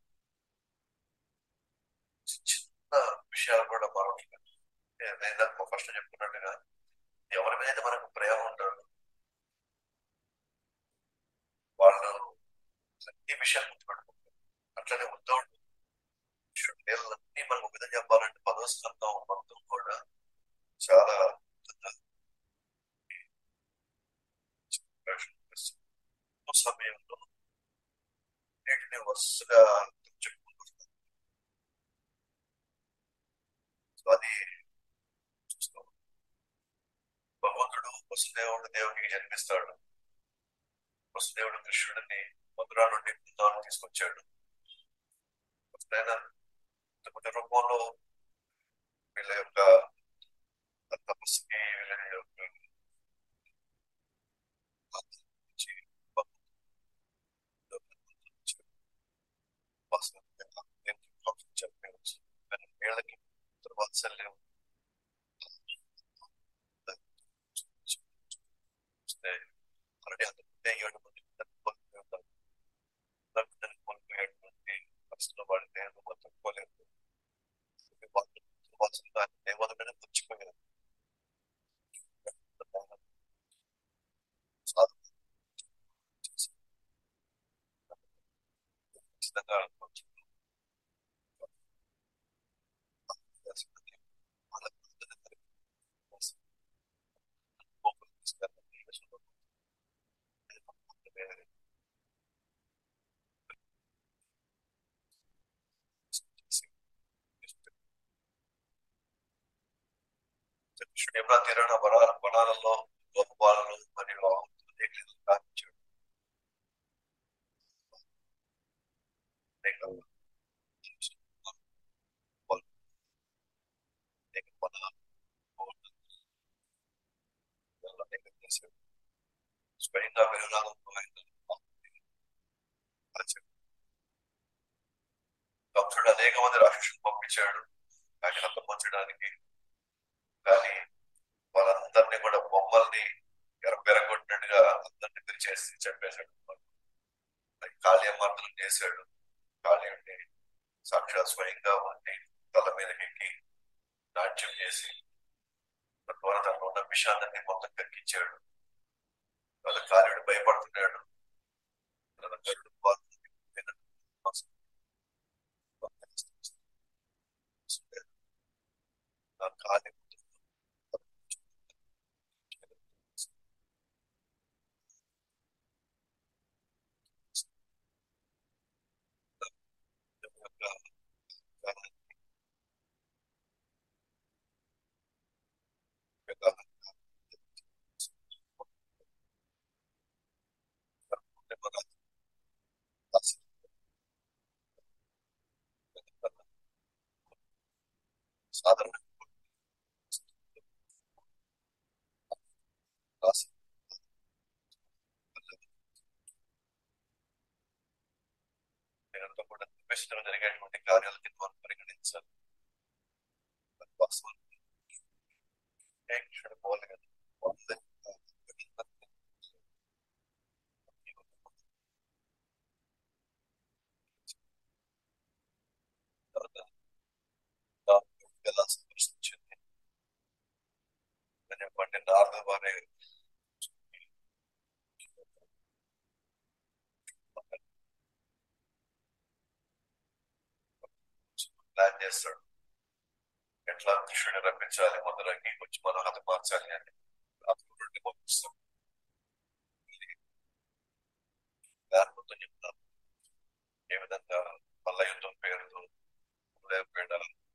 చిన్న విషయాలు కూడా మరొకటి నేను ఫస్ట్ చెప్పుకున్నట్టుగా ఎవరి ఎవరైతే మనకు ప్రేమ ఉంటారో వాళ్ళు అన్ని విషయాలు గుర్తుపెట్టుకుంటారు అట్లనే ఉద్దవుడు అన్ని మనకు ఒక విధంగా చెప్పాలంటే పదో స్కందం మొత్తం కూడా చాలా అద్భుతంగా చెప్పాడు. సమయంలో వీటిని వరుసగా చెప్పుకుంటూ వస్తాం. సో అది చూస్తాం భగవంతుడు వసుదేవుడు దేవుడికి జన్మిస్తాడు వసుదేవుడు కృష్ణుడిని మధురా నుండి బృందావనం తీసుకొచ్చాడు ఆయన ఇంతకుముందు రూపంలో వీళ్ళ యొక్క తపస్సుకి వీళ్ళ యొక్క నుంచి వీళ్ళకి వాత్సల్యం ఆల్రెడీ అంతకుముందే ఏడు మంది పిల్లలు కోల్పోయి ఉన్నారు పిల్లలు కోల్పోయేటువంటి పరిస్థితుల్లో వాళ్ళు నేను తట్టుకోలేదు వాత్సల్యం దాన్ని దేవాలయమైన పుచ్చిపోయారు సాధన చేసి ఖచ్చితంగా కొంచెం యమునా తీరాన వన వనాలలో గోపాలను మరియు ఆవులను స్థాపించాడు అనేక అనేక వనాలు, కోటలు, ఇలా అనేక చేశాడు. స్వయంగా వినోదాలతో ఆయన పరిచయం. కంసుడు అనేక మంది రాక్షసులు పంపించాడు ఆయన హతమార్చడానికి కానీ వాళ్ళందరినీ కూడా బొమ్మల్ని ఎరపెరగొట్టినట్టుగా అందరినీ పిలిచేసి చెప్పేశాడు మరి కాళీయమార్తనం చేశాడు కాళీయుడిని సాక్షాత్ స్వయంగా ఉండి తల మీద ఎక్కి నాట్యం చేసి తద్వారా తనలో ఉన్న విషాదాన్ని మొత్తం కక్కించాడు వాళ్ళ కాళీయుడు భయపడుతున్నాడు తన గరుడు పాలు మీద నా కాలి సాధారణ నేనంతా కూడా నిర్వేశనం జరిగేటువంటి కార్యాల కింద మనం పరిగణించాలి వాస్తవానికి ఏ క్షణం పోవాలి కదా వంద వెళ్ళాల్సిన పరిస్థితి వచ్చింది అని చెప్పండి నారద వారి ప్లాన్ చేస్తాడు ఎట్లా కృష్ణుని రప్పించాలి మొదలకి వచ్చి మనం హత మార్చాలి అని అప్పుడు నుండి పంపిస్తాం ప్లాన్ మొత్తం చెప్తాం ఏ విధంగా మల్ల యుద్ధం పేరుతో లేపేడ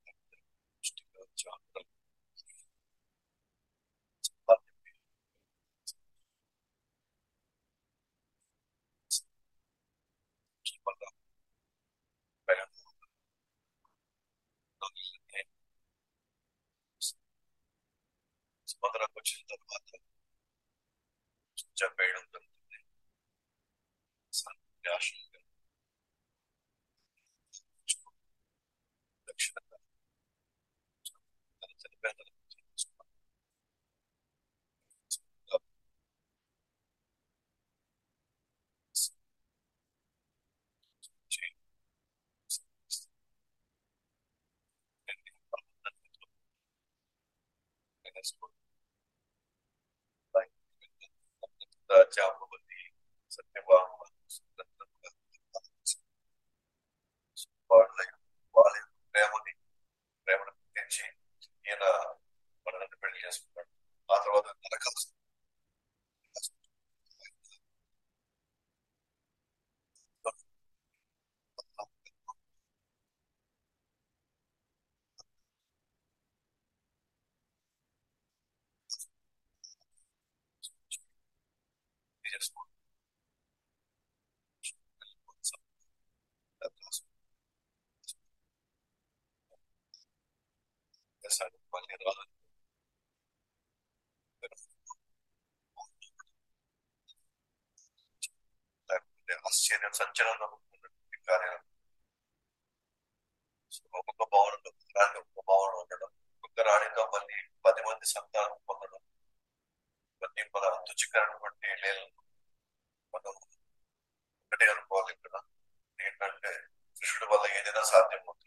స్పందనకు వచ్చిన తర్వాత చెప్పేయడం జరుగుతుంది ఆశ్రమంగా దక్షిణంగా తన చనిపోయిన జాంబవతి సత్యభామ వాళ్ళ వాళ్ళ ప్రేమని ప్రేమను గుర్తించి ఈయన మనల్ని పెళ్లి చేసుకున్నాడు ఆ తర్వాత నరకం చేసుకున్నాడు చేశాడు మళ్ళీ రాదు లేకపోతే ఆశ్చర్యం సంచలనం ఉన్నటువంటి కార్యాలు ఒక్కొక్క భవనంలో రాణి ఒక్కొక్క భవనం ఉండడం ఒక్కొక్క రాణితో మళ్ళీ పది మంది సంతానం పొందడం ఇవన్నీ మన తుచికరమైనటువంటి లేలు మనం ఒకటే అనుకోవాలి ఇక్కడ ఏంటంటే కృష్ణుడి వల్ల ఏదైనా సాధ్యం అవుతుంది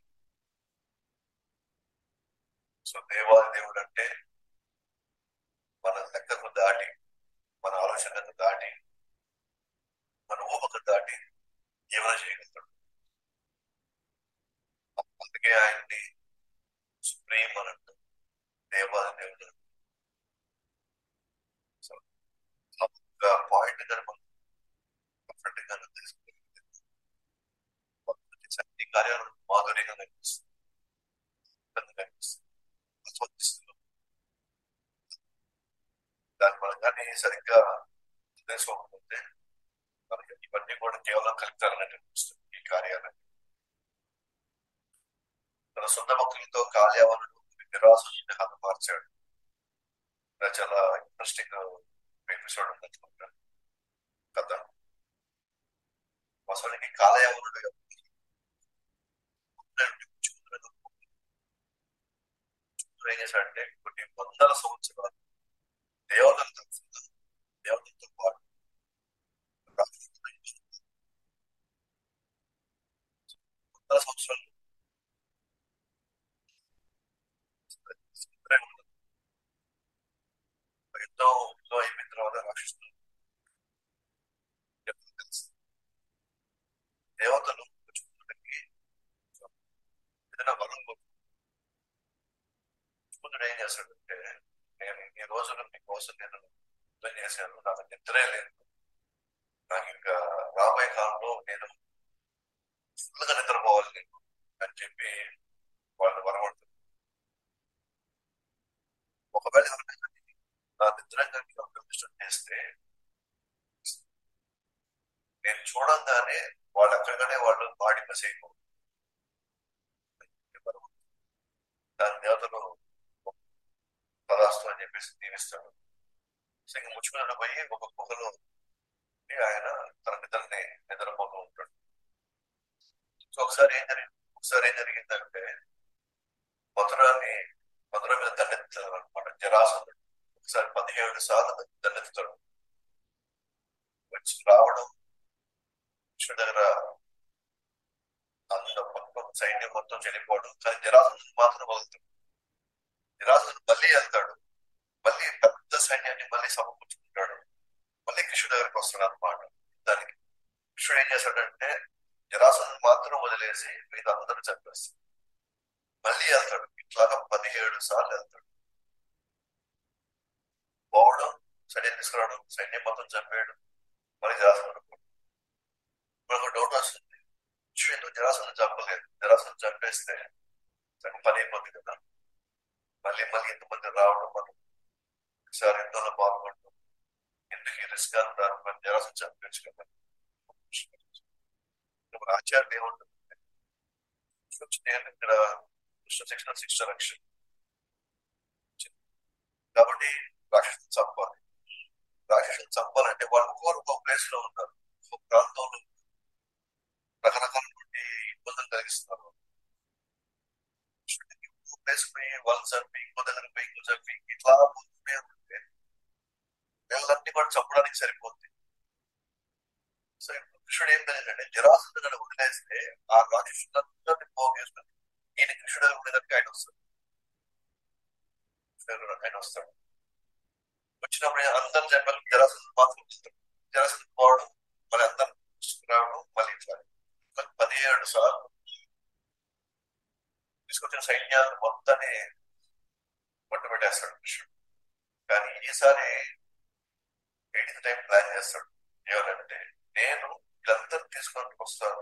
సో దేవాది దేవుడు అంటే మన లెక్కకు దాటి మన ఆలోచనకు దాటి మన ఊహకు దాటి ఏమైనా చేయగలుగుతాడు అందుకే ఆయన్ని సుప్రీం అని అంటారు దేవాది దేవుడు సో ఆ పాయింట్ కానీ మనం డిఫరెంట్ గా తెలుసుకోగలిగితే అన్ని కార్యాలు మాధుర్యంగా కనిపిస్తుంది అందంగా కనిపిస్తుంది ఆస్వాదిస్తున్నాం దాని మనం కానీ సరిగ్గా తెలుసుకోకపోతే మనకి ఇవన్నీ కూడా కేవలం కలుపుతారన్నట్టు అనిపిస్తుంది ఈ కార్యాలన్నీ తన సొంత భక్తులతో కాళ్యావనుడు నిరాశని హతమార్చాడు ఇలా చాలా ఇంట్రెస్టింగ్ ఎపిసోడ్ ఉందనుకుంటా కథ అసలుకి కాలయావనుడు ఏం చేశాడంటే కొన్ని వందల సంవత్సరాలు దేవతలతో దేవతలతో పాటు వందల సంవత్సరాలు యుద్ధం యుద్ధం అయిపోయిన తర్వాత రాక్షసులు దేవతలు చూడడానికి ఏదైనా బలం చూపుడు ఏం చేస్తాడంటే నేను ఈ రోజులు మీకోసం నేను యుద్ధం చేశాను నాకు నిద్రే లేదు నాకు ఇంకా రాబోయే కాలంలో నేను ఫుల్గా నిద్రపోవాలి నేను అని చెప్పి వాళ్ళు వరమడుతుంది ఒకవేళ ఎవరికైనా నా నిద్రంగా అభ్యర్థిష్టం చేస్తే నేను చూడంగానే వాళ్ళు అక్కడగానే వాళ్ళు బాడీ మిస్ అయిపోతుంది దాని దేవతలు పదాస్తు అని చెప్పేసి దీవిస్తాడు సింగ ముచ్చుకున్నాడు పోయి ఒక గుహలో ఆయన తన నిద్రని నిద్రపోతూ ఉంటాడు సో ఒకసారి ఏం జరిగింది ఒకసారి ఏం జరిగిందంటే మధురాన్ని మధుర మీద దండెత్తారు అనమాట జరాసందుడు ఒకసారి పదిహేడు సార్లు దండెత్తుతాడు వచ్చి రావడం కృష్ణుడి దగ్గర అంత మొత్తం సైన్యం మొత్తం చెడిపోవడం కానీ జరాసందుడు మాత్రం వదులుతాడు జరాసందుడు మళ్ళీ వెళ్తాడు మళ్ళీ పెద్ద సైన్యాన్ని మళ్ళీ సమకూర్చుకుంటాడు మళ్ళీ కృష్ణుడి దగ్గరికి వస్తాడు అనమాట దానికి కృష్ణుడు ఏం చేస్తాడంటే జరాసందుడు మాత్రం వదిలేసి మీద అందరూ చంపేస్తాడు మళ్ళీ వెళ్తాడు ఇట్లాగా పదిహేడు సార్లు వెళ్తాడు పోవడం సైన్యం తీసుకురావడం సైన్యం మొత్తం చంపేయడం మళ్ళీ జరాసందుడు మనకు డౌట్ వస్తుంది కృష్ణుడు ఎందుకు జరాసందుడు చంపలేదు జరాసందుడు చంపేస్తే సగం పని అయిపోతుంది కదా మళ్ళీ మళ్ళీ ఎంతమంది రావడం మనం ఒకసారి యుద్ధంలో పాల్గొనడం ఎందుకు ఈ రిస్క్ అంటారు మనం జరాసందుడు చంపేచ్చు కదా ఇప్పుడు ఆచార్యులు ఏముంటుంది నేను ఇక్కడ కృష్ణ శిక్షణ శిక్షణ రక్షణ కాబట్టి రాక్షసుని చంపాలి రాక్షసుని చంపాలంటే వాళ్ళు ఒక్కొక్కరు ఒక ప్లేస్ లో ఉన్నారు ఒక ప్రాంతంలో రకరకాలటువంటి ఇబ్బందులు కలిగిస్తున్నారు ఒక ప్లేస్ పోయి వాళ్ళు చంపి ఇంకో దగ్గర పోయి ఇంకో చంపి ఇట్లా పోతూనే ఉంటే వీళ్ళన్నీ కూడా చంపడానికి సరిపోతుంది సో ఇప్పుడు కృష్ణుడు ఏం తెలియదంటే జరాసందుని వదిలేస్తే ఆ రాక్షసులందరినీ పోగేస్తుంది ఈయన కృష్ణుడు ఉండేదానికి ఆయన వస్తాడు ఆయన వస్తాడు వచ్చినప్పుడు అందరి జన్మలు జరాసందుడు మాత్రం వస్తాడు జరాసంధుడు పోవడం మళ్ళీ అందరం తీసుకురావడం మళ్ళీ ఇట్లా ఇట్లా పదిహేడు సార్లు తీసుకొచ్చిన సైన్యాన్ని మొత్తాన్ని పట్టు పెట్టేస్తాడు కృష్ణుడు కానీ ఈసారి ఎయిత్ టైం ప్లాన్ చేస్తాడు ఏమనంటే నేను వీళ్ళందరూ తీసుకొని వస్తాను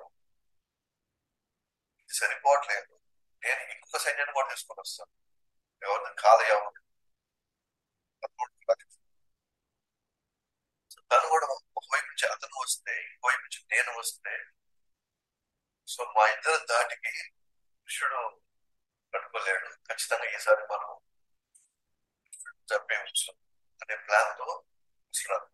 ఇది సరిపోవట్లేదు నేను ఇంకొక సైన్యాన్ని కూడా తీసుకొని వస్తాను ఎవరిని కాలయావు తను కూడా ఒకవైపు నుంచి అతను వస్తే ఇంకోవైపు నుంచి నేను వస్తే సో మా ఇద్దరు దాటికి కృష్ణుడు కట్టుకోలేడు ఖచ్చితంగా ఈసారి మనం చంపేయచ్చు అనే ప్లాన్ తో వస్తున్నాడు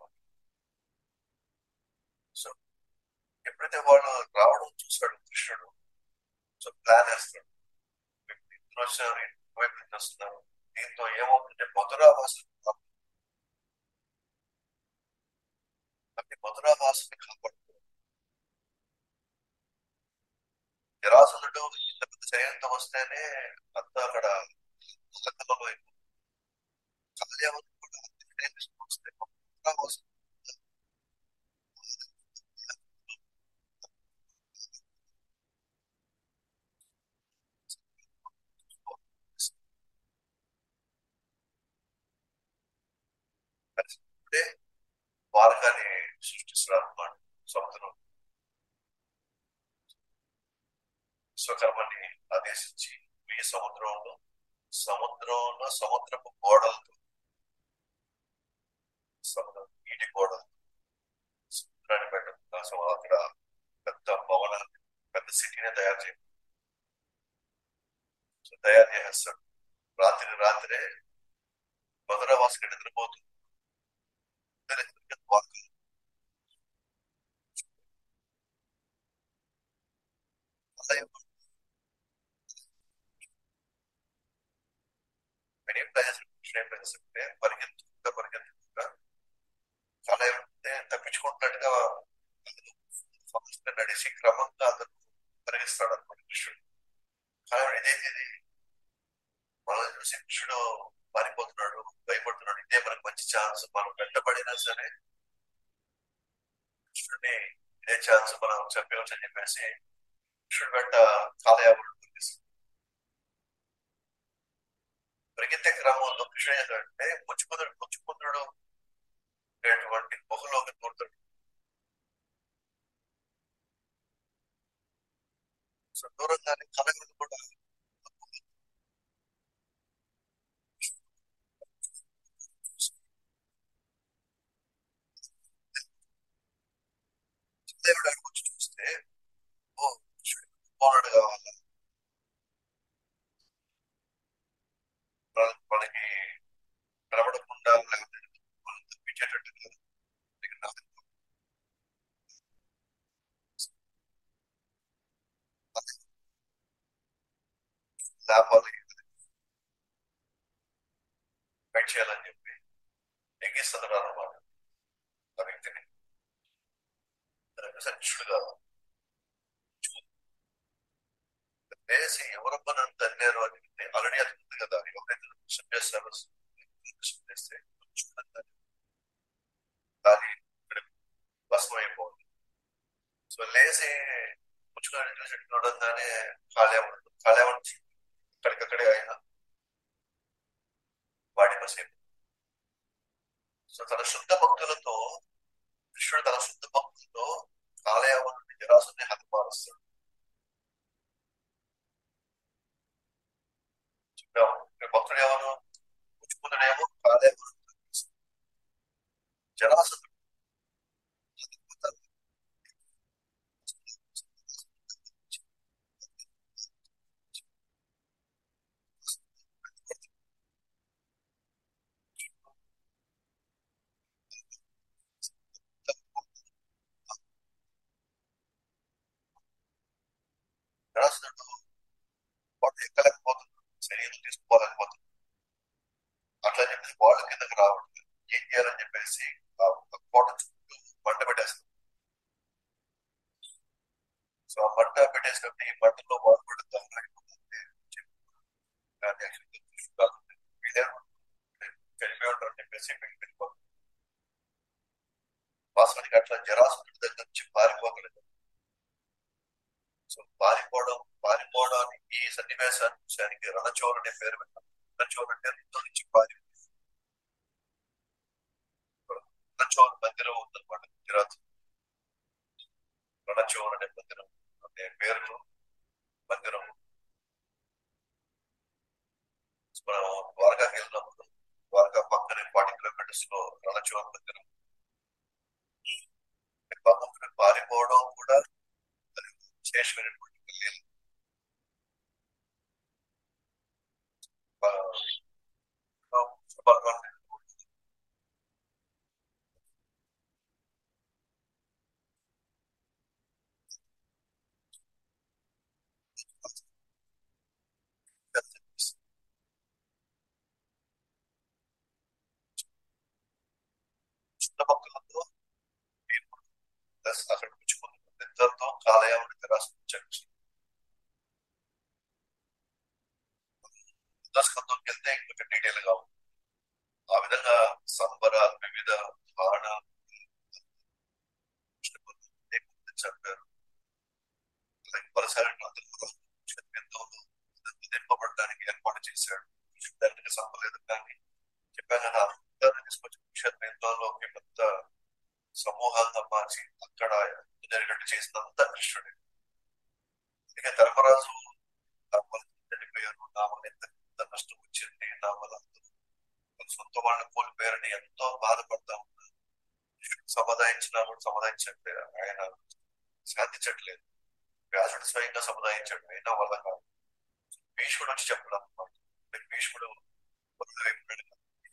సో ఎప్పుడైతే వాళ్ళు రావడం చూస్తాడు కృష్ణుడు సో ప్లాన్ వేస్తాడు ఇద్దరు వచ్చినారు వైపు నుంచి వస్తున్నారు దీంతో ఏమవుతుంటే మధురావాసం అన్ని మధురావాసుని కాపాడుతుంది జరాసనుడు ఇంత పెద్ద శరీరంతో వస్తేనే అంతా అక్కడ కథలలో కళ్యాణం కూడా వస్తే మధురావాసం అంటే మార్గాన్ని సృష్టిస్తున్నారు అన్నమాట సముద్రం విశ్వకర్మని ఆదేశించి ఈ సముద్రంలో సముద్రంలో సముద్రపు గోడలతో సముద్రం నీటి గోడలు సముద్రాన్ని పెట్టడం కోసం అక్కడ పెద్ద భవనాన్ని పెద్ద సిటీని తయారు చేయ తయారు చేసేస్తాడు రాత్రి రాత్రే మధురవాసుకి నిద్రపోతుంది పరిగెత్తుకుంటా పరిగెత్తుకుంటా చాలా ఏమంటే తప్పించుకుంటున్నట్టుగా ఫాస్ట్ నడిచి క్రమంగా అతను పరిగిస్తాడు అనమాట కృష్ణుడు కానీ ఇదేంటి ఇది మనల్ని చూసి కృష్ణుడు పారిపోతున్నాడు భయపడుతున్నాడు ఇదే మనకు మంచి ఛాన్స్ మనం వెంటబడినా సరే కృష్ణుడిని ఇదే ఛాన్స్ మనం చెప్పవచ్చు అని చెప్పేసి కృష్ణుడు వెంట కాలయాపడు పరిగెత్తే క్రమంలో కృష్ణుడు ఏంటంటే ముచ్చుకుందుడు ముచ్చుకుందుడు అనేటువంటి గుహలోకి దూరుతాడు సో దూరంగానే కలగలు కూడా దేవుడు అడుగుచ్చి చూస్తే ఓ పోనాడు కావాలా మనకి కనబడకుండా లేకపోతే మనం తప్పించేటట్టు కాదు లేపాలి వెయిట్ చేయాలని చెప్పి ఎక్కిస్తున్నారు అన్నమాట ఆ వ్యక్తిని సచ్చుడుగా వేసి ఎవరబ్బా నన్ను తన్నారు అని ఆల్రెడీ అది ఉంది కదా ఎవరైతే క్వశ్చన్ చేస్తారో క్వశ్చన్ చేస్తే దాని భస్మం అయిపోతుంది సో లేచి పుచ్చుకొని చెట్టు చూడంగానే ఖాళీ ఖాళీ నుంచి ఇక్కడికక్కడే ఆయన వాడి బసేపు సో తన శుద్ధ భక్తులతో కృష్ణుడు తన శుద్ధ భక్తులతో కాలయావను జరాసుని హతమారుస్తాడు భక్తుడు ఎవరు పుచ్చుకున్నాడేమో కాలయావను జరాసుడు జరాసుడు వాడు ఎక్కలేకపోతున్నాడు శరీరం తీసుకోవాలనిపోతుంది అట్లా చెప్పేసి వాళ్ళు కిందకి రావట్లేదు ఏం చేయాలని చెప్పేసి ఆ కోట చుట్టూ మంట పెట్టేస్తారు సో ఆ మంట పెట్టేసినప్పుడు ఈ మంటలో వాళ్ళు కూడా దారుణమైపోతుంది కానీ యాక్చువల్గా కృష్ణుడు కాదు వీళ్ళే వెళ్ళిపోయి ఉంటారు అని చెప్పేసి వెళ్ళిపోతారు వాస్తవానికి అట్లా జరాసుడి దగ్గర నుంచి పారిపోగలిగారు సో పారిపోవడం పారిపోవడానికి ఈ సన్నివేశాన్ని చూసానికి రణచోర్ అనే పేరు పెట్టారు రణచోర్ అంటే యుద్ధం నుంచి పారి రణచోర్ మందిరం ఉందన్నమాట గుజరాత్ రణచోర్ అనే మందిరం అనే పేరుతో మందిరం మనం ద్వారకాకి వెళ్ళినప్పుడు ద్వారకా పక్కనే ఫార్టీ కిలోమీటర్స్ లో రణచోర్ మందిరం భగవంతుడు పారిపోవడం కూడా విశేషమైనటువంటి లీల చిన్న మొక్కలతో ప్లస్ అక్కడ పుచ్చుకున్న నిద్రతో కాలయామని రాసుకొచ్చాడు స్కందంకి వెళ్తే ఇంకొంచెం డీటెయిల్ గా ఉంది ఆ విధంగా సంబర వివిధ బాణ చెప్పారు పరిసరాన్ని అందరూ దింపబడడానికి ఏర్పాటు చేశాడు దానికి సంపలేదు కానీ చెప్పాను కదా అందరిని తీసుకొచ్చి క్షేత్రంలో ఒక పెద్ద సమూహాన్ని మార్చి అక్కడ జరిగినట్టు చేసినంత కృష్ణుడే ఇక ధర్మరాజు నా వల్ల చనిపోయారు నా వల్ల ఎంత ఎంత నష్టం వచ్చింది నా వల్ల అందరూ వాళ్ళ సొంత వాళ్ళని కోల్పోయారని ఎంతో బాధపడతా ఉన్నారు సమాధానించినా కూడా సమాధానించట్లే ఆయన శాంతించట్లేదు వ్యాసుడు స్వయంగా సముదాయించాడు అయినా వల్ల కాదు భీష్ముడు వచ్చి చెప్పడం అనమాట భీష్ముడు వైపు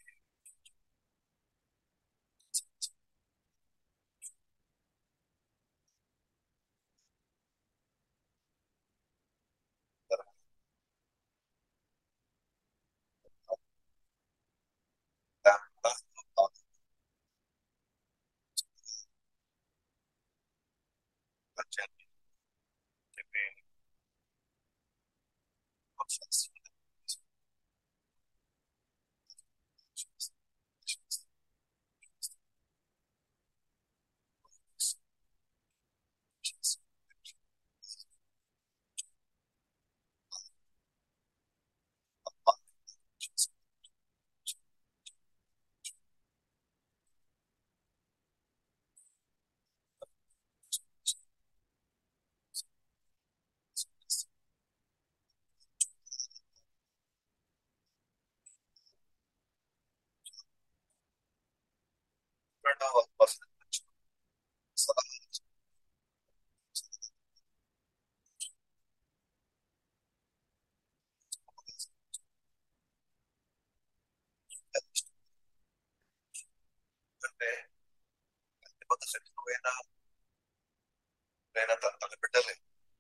రెండవ వసతి అంటే కొత్త శత్రువు అయినా అయినా తన తన బిడ్డలే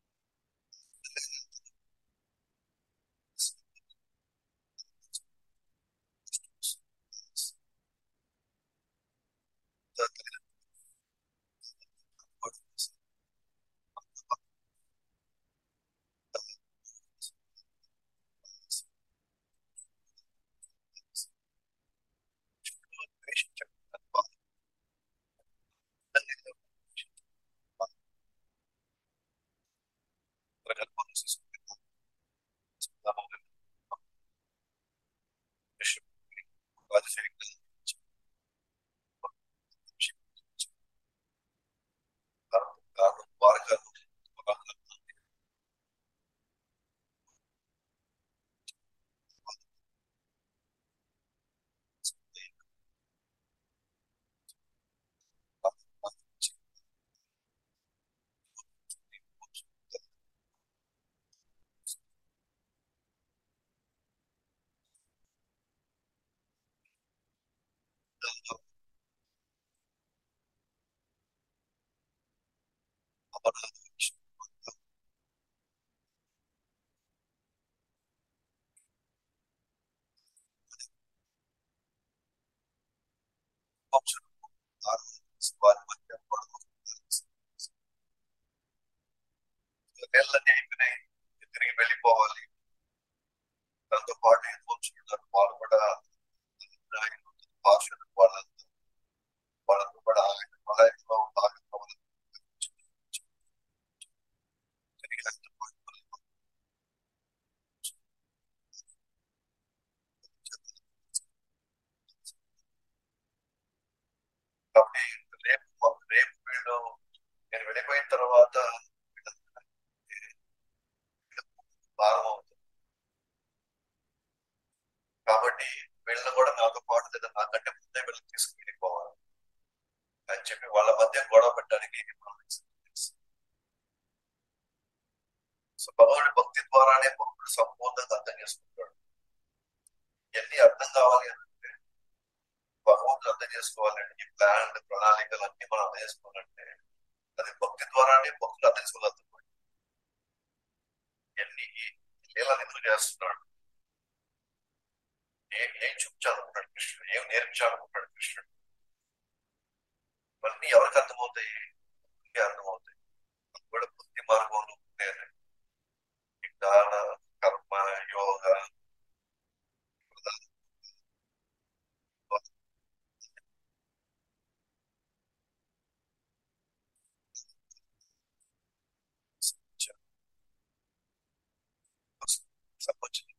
నెలలన్నీ అయిపోయినాయి తిరిగి వెళ్ళిపోవాలి దాంతో పాటు వంశులు వాళ్ళు కూడా భాషలు వాళ్ళంతా వాళ్ళంతా కూడా ఆయన వలయంలో బాగా తర్వాత భారం అవుతుంది కాబట్టి వీళ్ళని కూడా నాతో పాటు లేదా నాకంటే ముందే వీళ్ళని తీసుకుని వెళ్ళిపోవాలి అని చెప్పి వాళ్ళ మధ్య గొడవ పెట్టడానికి సో భగవానుడి భక్తి ద్వారానే భక్తుడు సంపూర్ణంగా అర్థం చేసుకుంటాడు ఇవన్నీ అర్థం కావాలి అంటే భగవంతుడు అర్థం చేసుకోవాలంటే ఈ ప్లాన్ ప్రణాళికలు అన్ని మనం అర్థం చేసుకోవాలంటే అది భక్తి ద్వారానే భక్తులు అర్థం చేసుకోగలుగుతాడు ఎన్ని లీలను ఎందుకు చేస్తున్నాడు ఏం ఏం చూపించాలనుకుంటాడు కృష్ణుడు ఏం నేర్పించాలనుకుంటాడు కృష్ణుడు ఇవన్నీ ఎవరికి అర్థమవుతాయి భక్తుడికి అర్థమవుతాయి అది కూడా భక్తి మార్గంలో ఉండేది జ్ఞాన కర్మ యోగ సంబంధించిన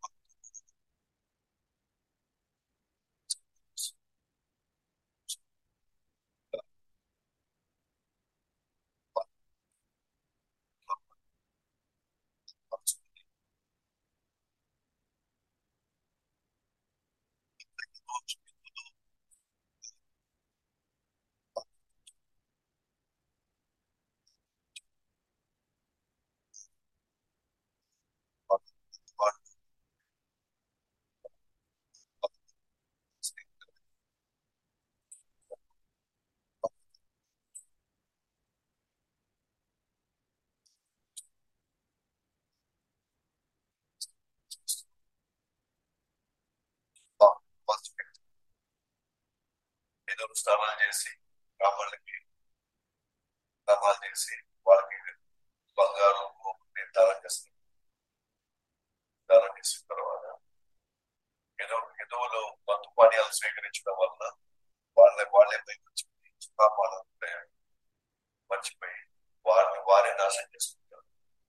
ఏదో స్నానాలు చేసి బ్రాహ్మణులకి స్నానాలు చేసి వాళ్ళకి బంగారం గోపుని దానం చేస్తారు దానం చేసిన తర్వాత ఏదో హిందువులు మత్తు పానీయాలు స్వీకరించడం వలన వాళ్ళ వాళ్ళే మర్చిపోయి సుఖాపాలు మర్చిపోయి వారిని వారే నాశనం చేసుకుంటారు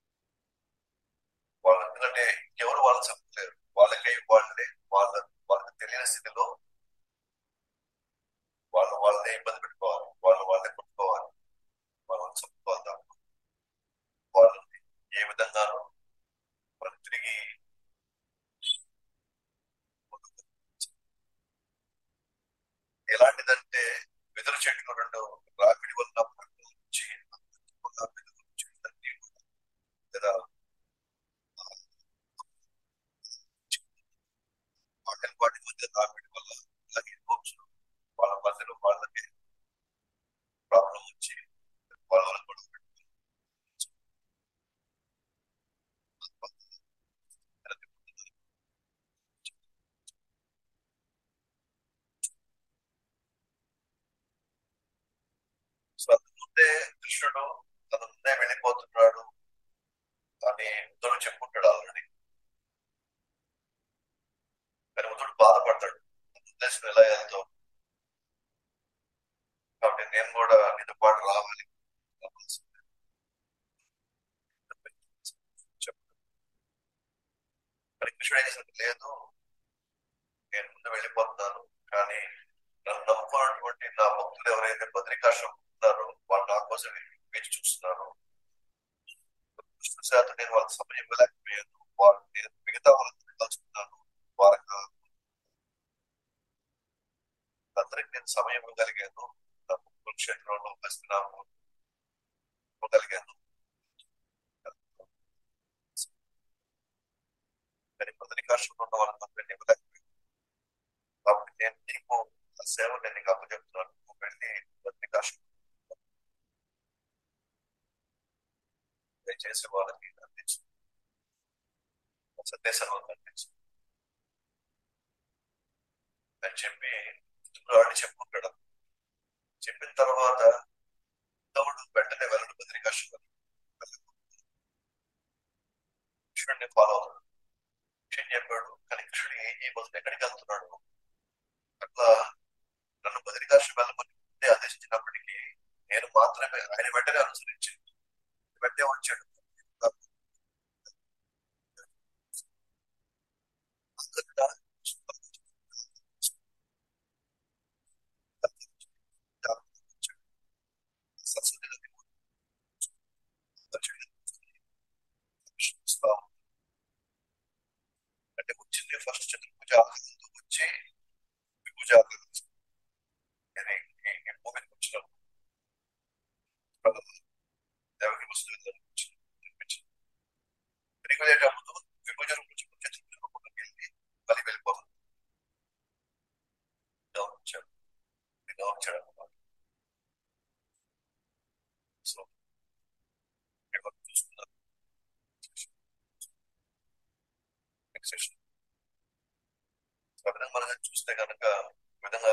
వాళ్ళు ఎందుకంటే ఎవరు వాళ్ళని చెప్పలేరు వాళ్ళకై వాళ్ళే వాళ్ళ వాళ్ళకి తెలియని స్థితిలో వాళ్ళు వాళ్ళనే ఇబ్బంది పెట్టుకోవాలి వాళ్ళు వాళ్ళే కొట్టుకోవాలి వాళ్ళని చెప్పుకోవాలి దాంట్లో వాళ్ళని ఏ విధంగానూ మనం తిరిగి ఎలాంటిదంటే వెదురు చెట్లు రెండు రాపిడి వల్ల నుంచి లేదా వాటి వాటి మధ్య రాపిడి వల్ల ఇలాగే ఎన్నో వాళ్ళ మధ్యలో వాళ్ళకి ప్రాబ్లం వచ్చి వాళ్ళ వాళ్ళ గొడవ పెట్టుకుని సో అంతకు ముందే కృష్ణుడు తన ముందే వెళ్ళిపోతున్నాడు అని ఉద్దరు చెప్పుకుంటాడు ఆల్రెడీ కానీ ఉద్దరుడు బాధపడతాడు ఉద్దేశం ఎలా వెళ్తావు కాబట్టి నేను కూడా నీతో పాటు రావాలి చెప్పాడు మరి కృష్ణుడు ఏం చేశాడు లేదు నేను ముందు వెళ్ళిపోతున్నాను కానీ నన్ను నమ్ముకున్నటువంటి నా భక్తులు ఎవరైతే బద్రికాశ్రమం ఉన్నారో వాళ్ళు నా కోసం వేచి చూస్తున్నారు శాతం నేను వాళ్ళకి సమయం ఇవ్వలేకపోయాను వాళ్ళు నేను మిగతా వాళ్ళతో కలుసుకున్నాను వాళ్ళకి అందరికి నేను సమయం ఇవ్వగలిగాను నా కురుక్షేత్రంలో హస్తినాము ఇవ్వగలిగాను కానీ బద్రికాశ్రమం ఉన్న వాళ్ళకి అందరినీ ఇవ్వలేకపోయాను కాబట్టి నేను నీకు ఆ సేవ నేను నీకు అప్పచెప్తున్నాను నువ్వు వెళ్ళి బద్రికాశ్రమం చేసే వాళ్ళకి అందించు సందేశాన్ని వాళ్ళకి అందించు అని చెప్పి వాడిని చెప్పుకుంటాడు చెప్పిన తర్వాత ఉద్ధవుడు వెంటనే వెళ్ళడు బద్రికాశ్రమం కృష్ణుడిని ఫాలో అవుతాడు కృష్ణుడు చెప్పాడు కానీ కృష్ణుడు ఏం చేయబోతుంది ఎక్కడికి వెళ్తున్నాడు అట్లా నన్ను బద్రికాశ్రమం వెళ్ళమని ముందే ఆదేశించినప్పటికీ నేను మాత్రమే ఆయన వెంటనే అనుసరించి వెంటనే వచ్చాడు సరస్వతి నది ఆ విధంగా మనం చూస్తే కనుక ఈ విధంగా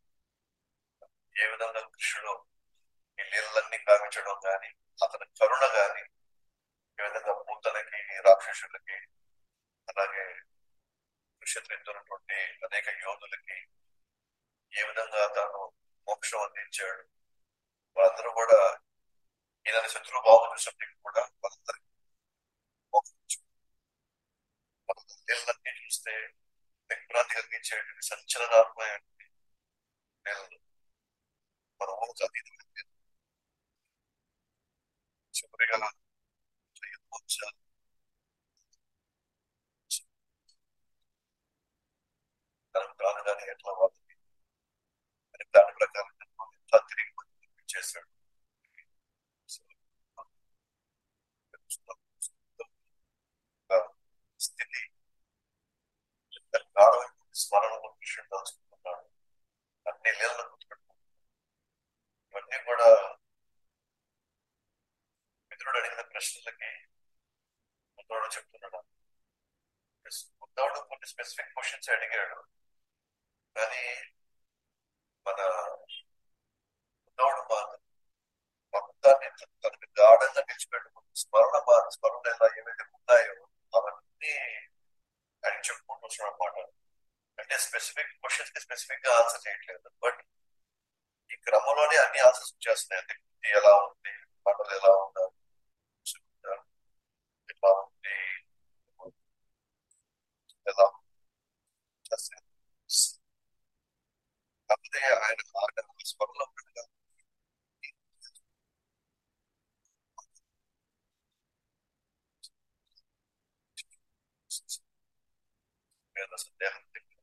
ఏ విధంగా కృష్ణుడు ఈ లీలలన్నీ కావించడం కానీ అతని కరుణ కానీ ఏ విధంగా పూతలకి రాక్షసులకి అలాగే క్షత్రియున్నటువంటి అనేక యోధులకి ఏ విధంగా తాను మోక్షం అందించాడు వాళ్ళందరూ కూడా ఈయన శత్రువు బాబు చూసినప్పటికీ కూడా వాళ్ళందరికీ మోక్షం ఇచ్చాడు. వాళ్ళ లీలలన్నీ చూస్తే దిగ్భ్రాంతి కలిగించేటువంటి సంచలనాత్మక లీలలు మన ఊహకు అతీతమైన చివరిగా యుద్ధోత్సవాలు తనకు కాదు కానీ ఎట్లా వాళ్ళని అని దాని ప్రకారం ఎట్లా తిరిగి చేశాడు సో, ఒక స్థితి ఎంత గాఢమైన స్మరణలో కృష్ణుడు దాచుకుంటున్నాడు అన్ని లీలను గుర్తుపెట్టుకుంటున్నాడు ఇవన్నీ కూడా మిత్రుడు అడిగిన ప్రశ్నలకి ఉద్దవుడు చెప్తున్నాడు ఉద్దవుడు కొన్ని స్పెసిఫిక్ క్వశ్చన్స్ అడిగాడు కానీ మన ఉద్దవుడు మా- మొత్తాన్ని తనకు గాఢంగా నిలిచిపెట్టుకుంటూ స్మరణ మా- స్మరణ ఎలా ఏవైతే ఉన్నాయో అవన్నీ ఆయన చెప్పుకుంటూ వస్తున్నాడు అనమాట అంటే స్పెసిఫిక్ క్వశ్చన్స్ కి స్పెసిఫిక్ గా ఆన్సర్ చేయట్లేదు బట్ ఈ క్రమంలోనే అన్ని ఆన్సర్స్ వచ్చేస్తున్నాయి అంటే బుద్ధి ఎలా ఉంది పంటలు ఎలా ఉన్నారు ఎలా ఉంది ఎలా చేస్తాయి. కాకపోతే ఆయన ఆయన స్మరణలో ఉండగా మీద సందేహం లేదు.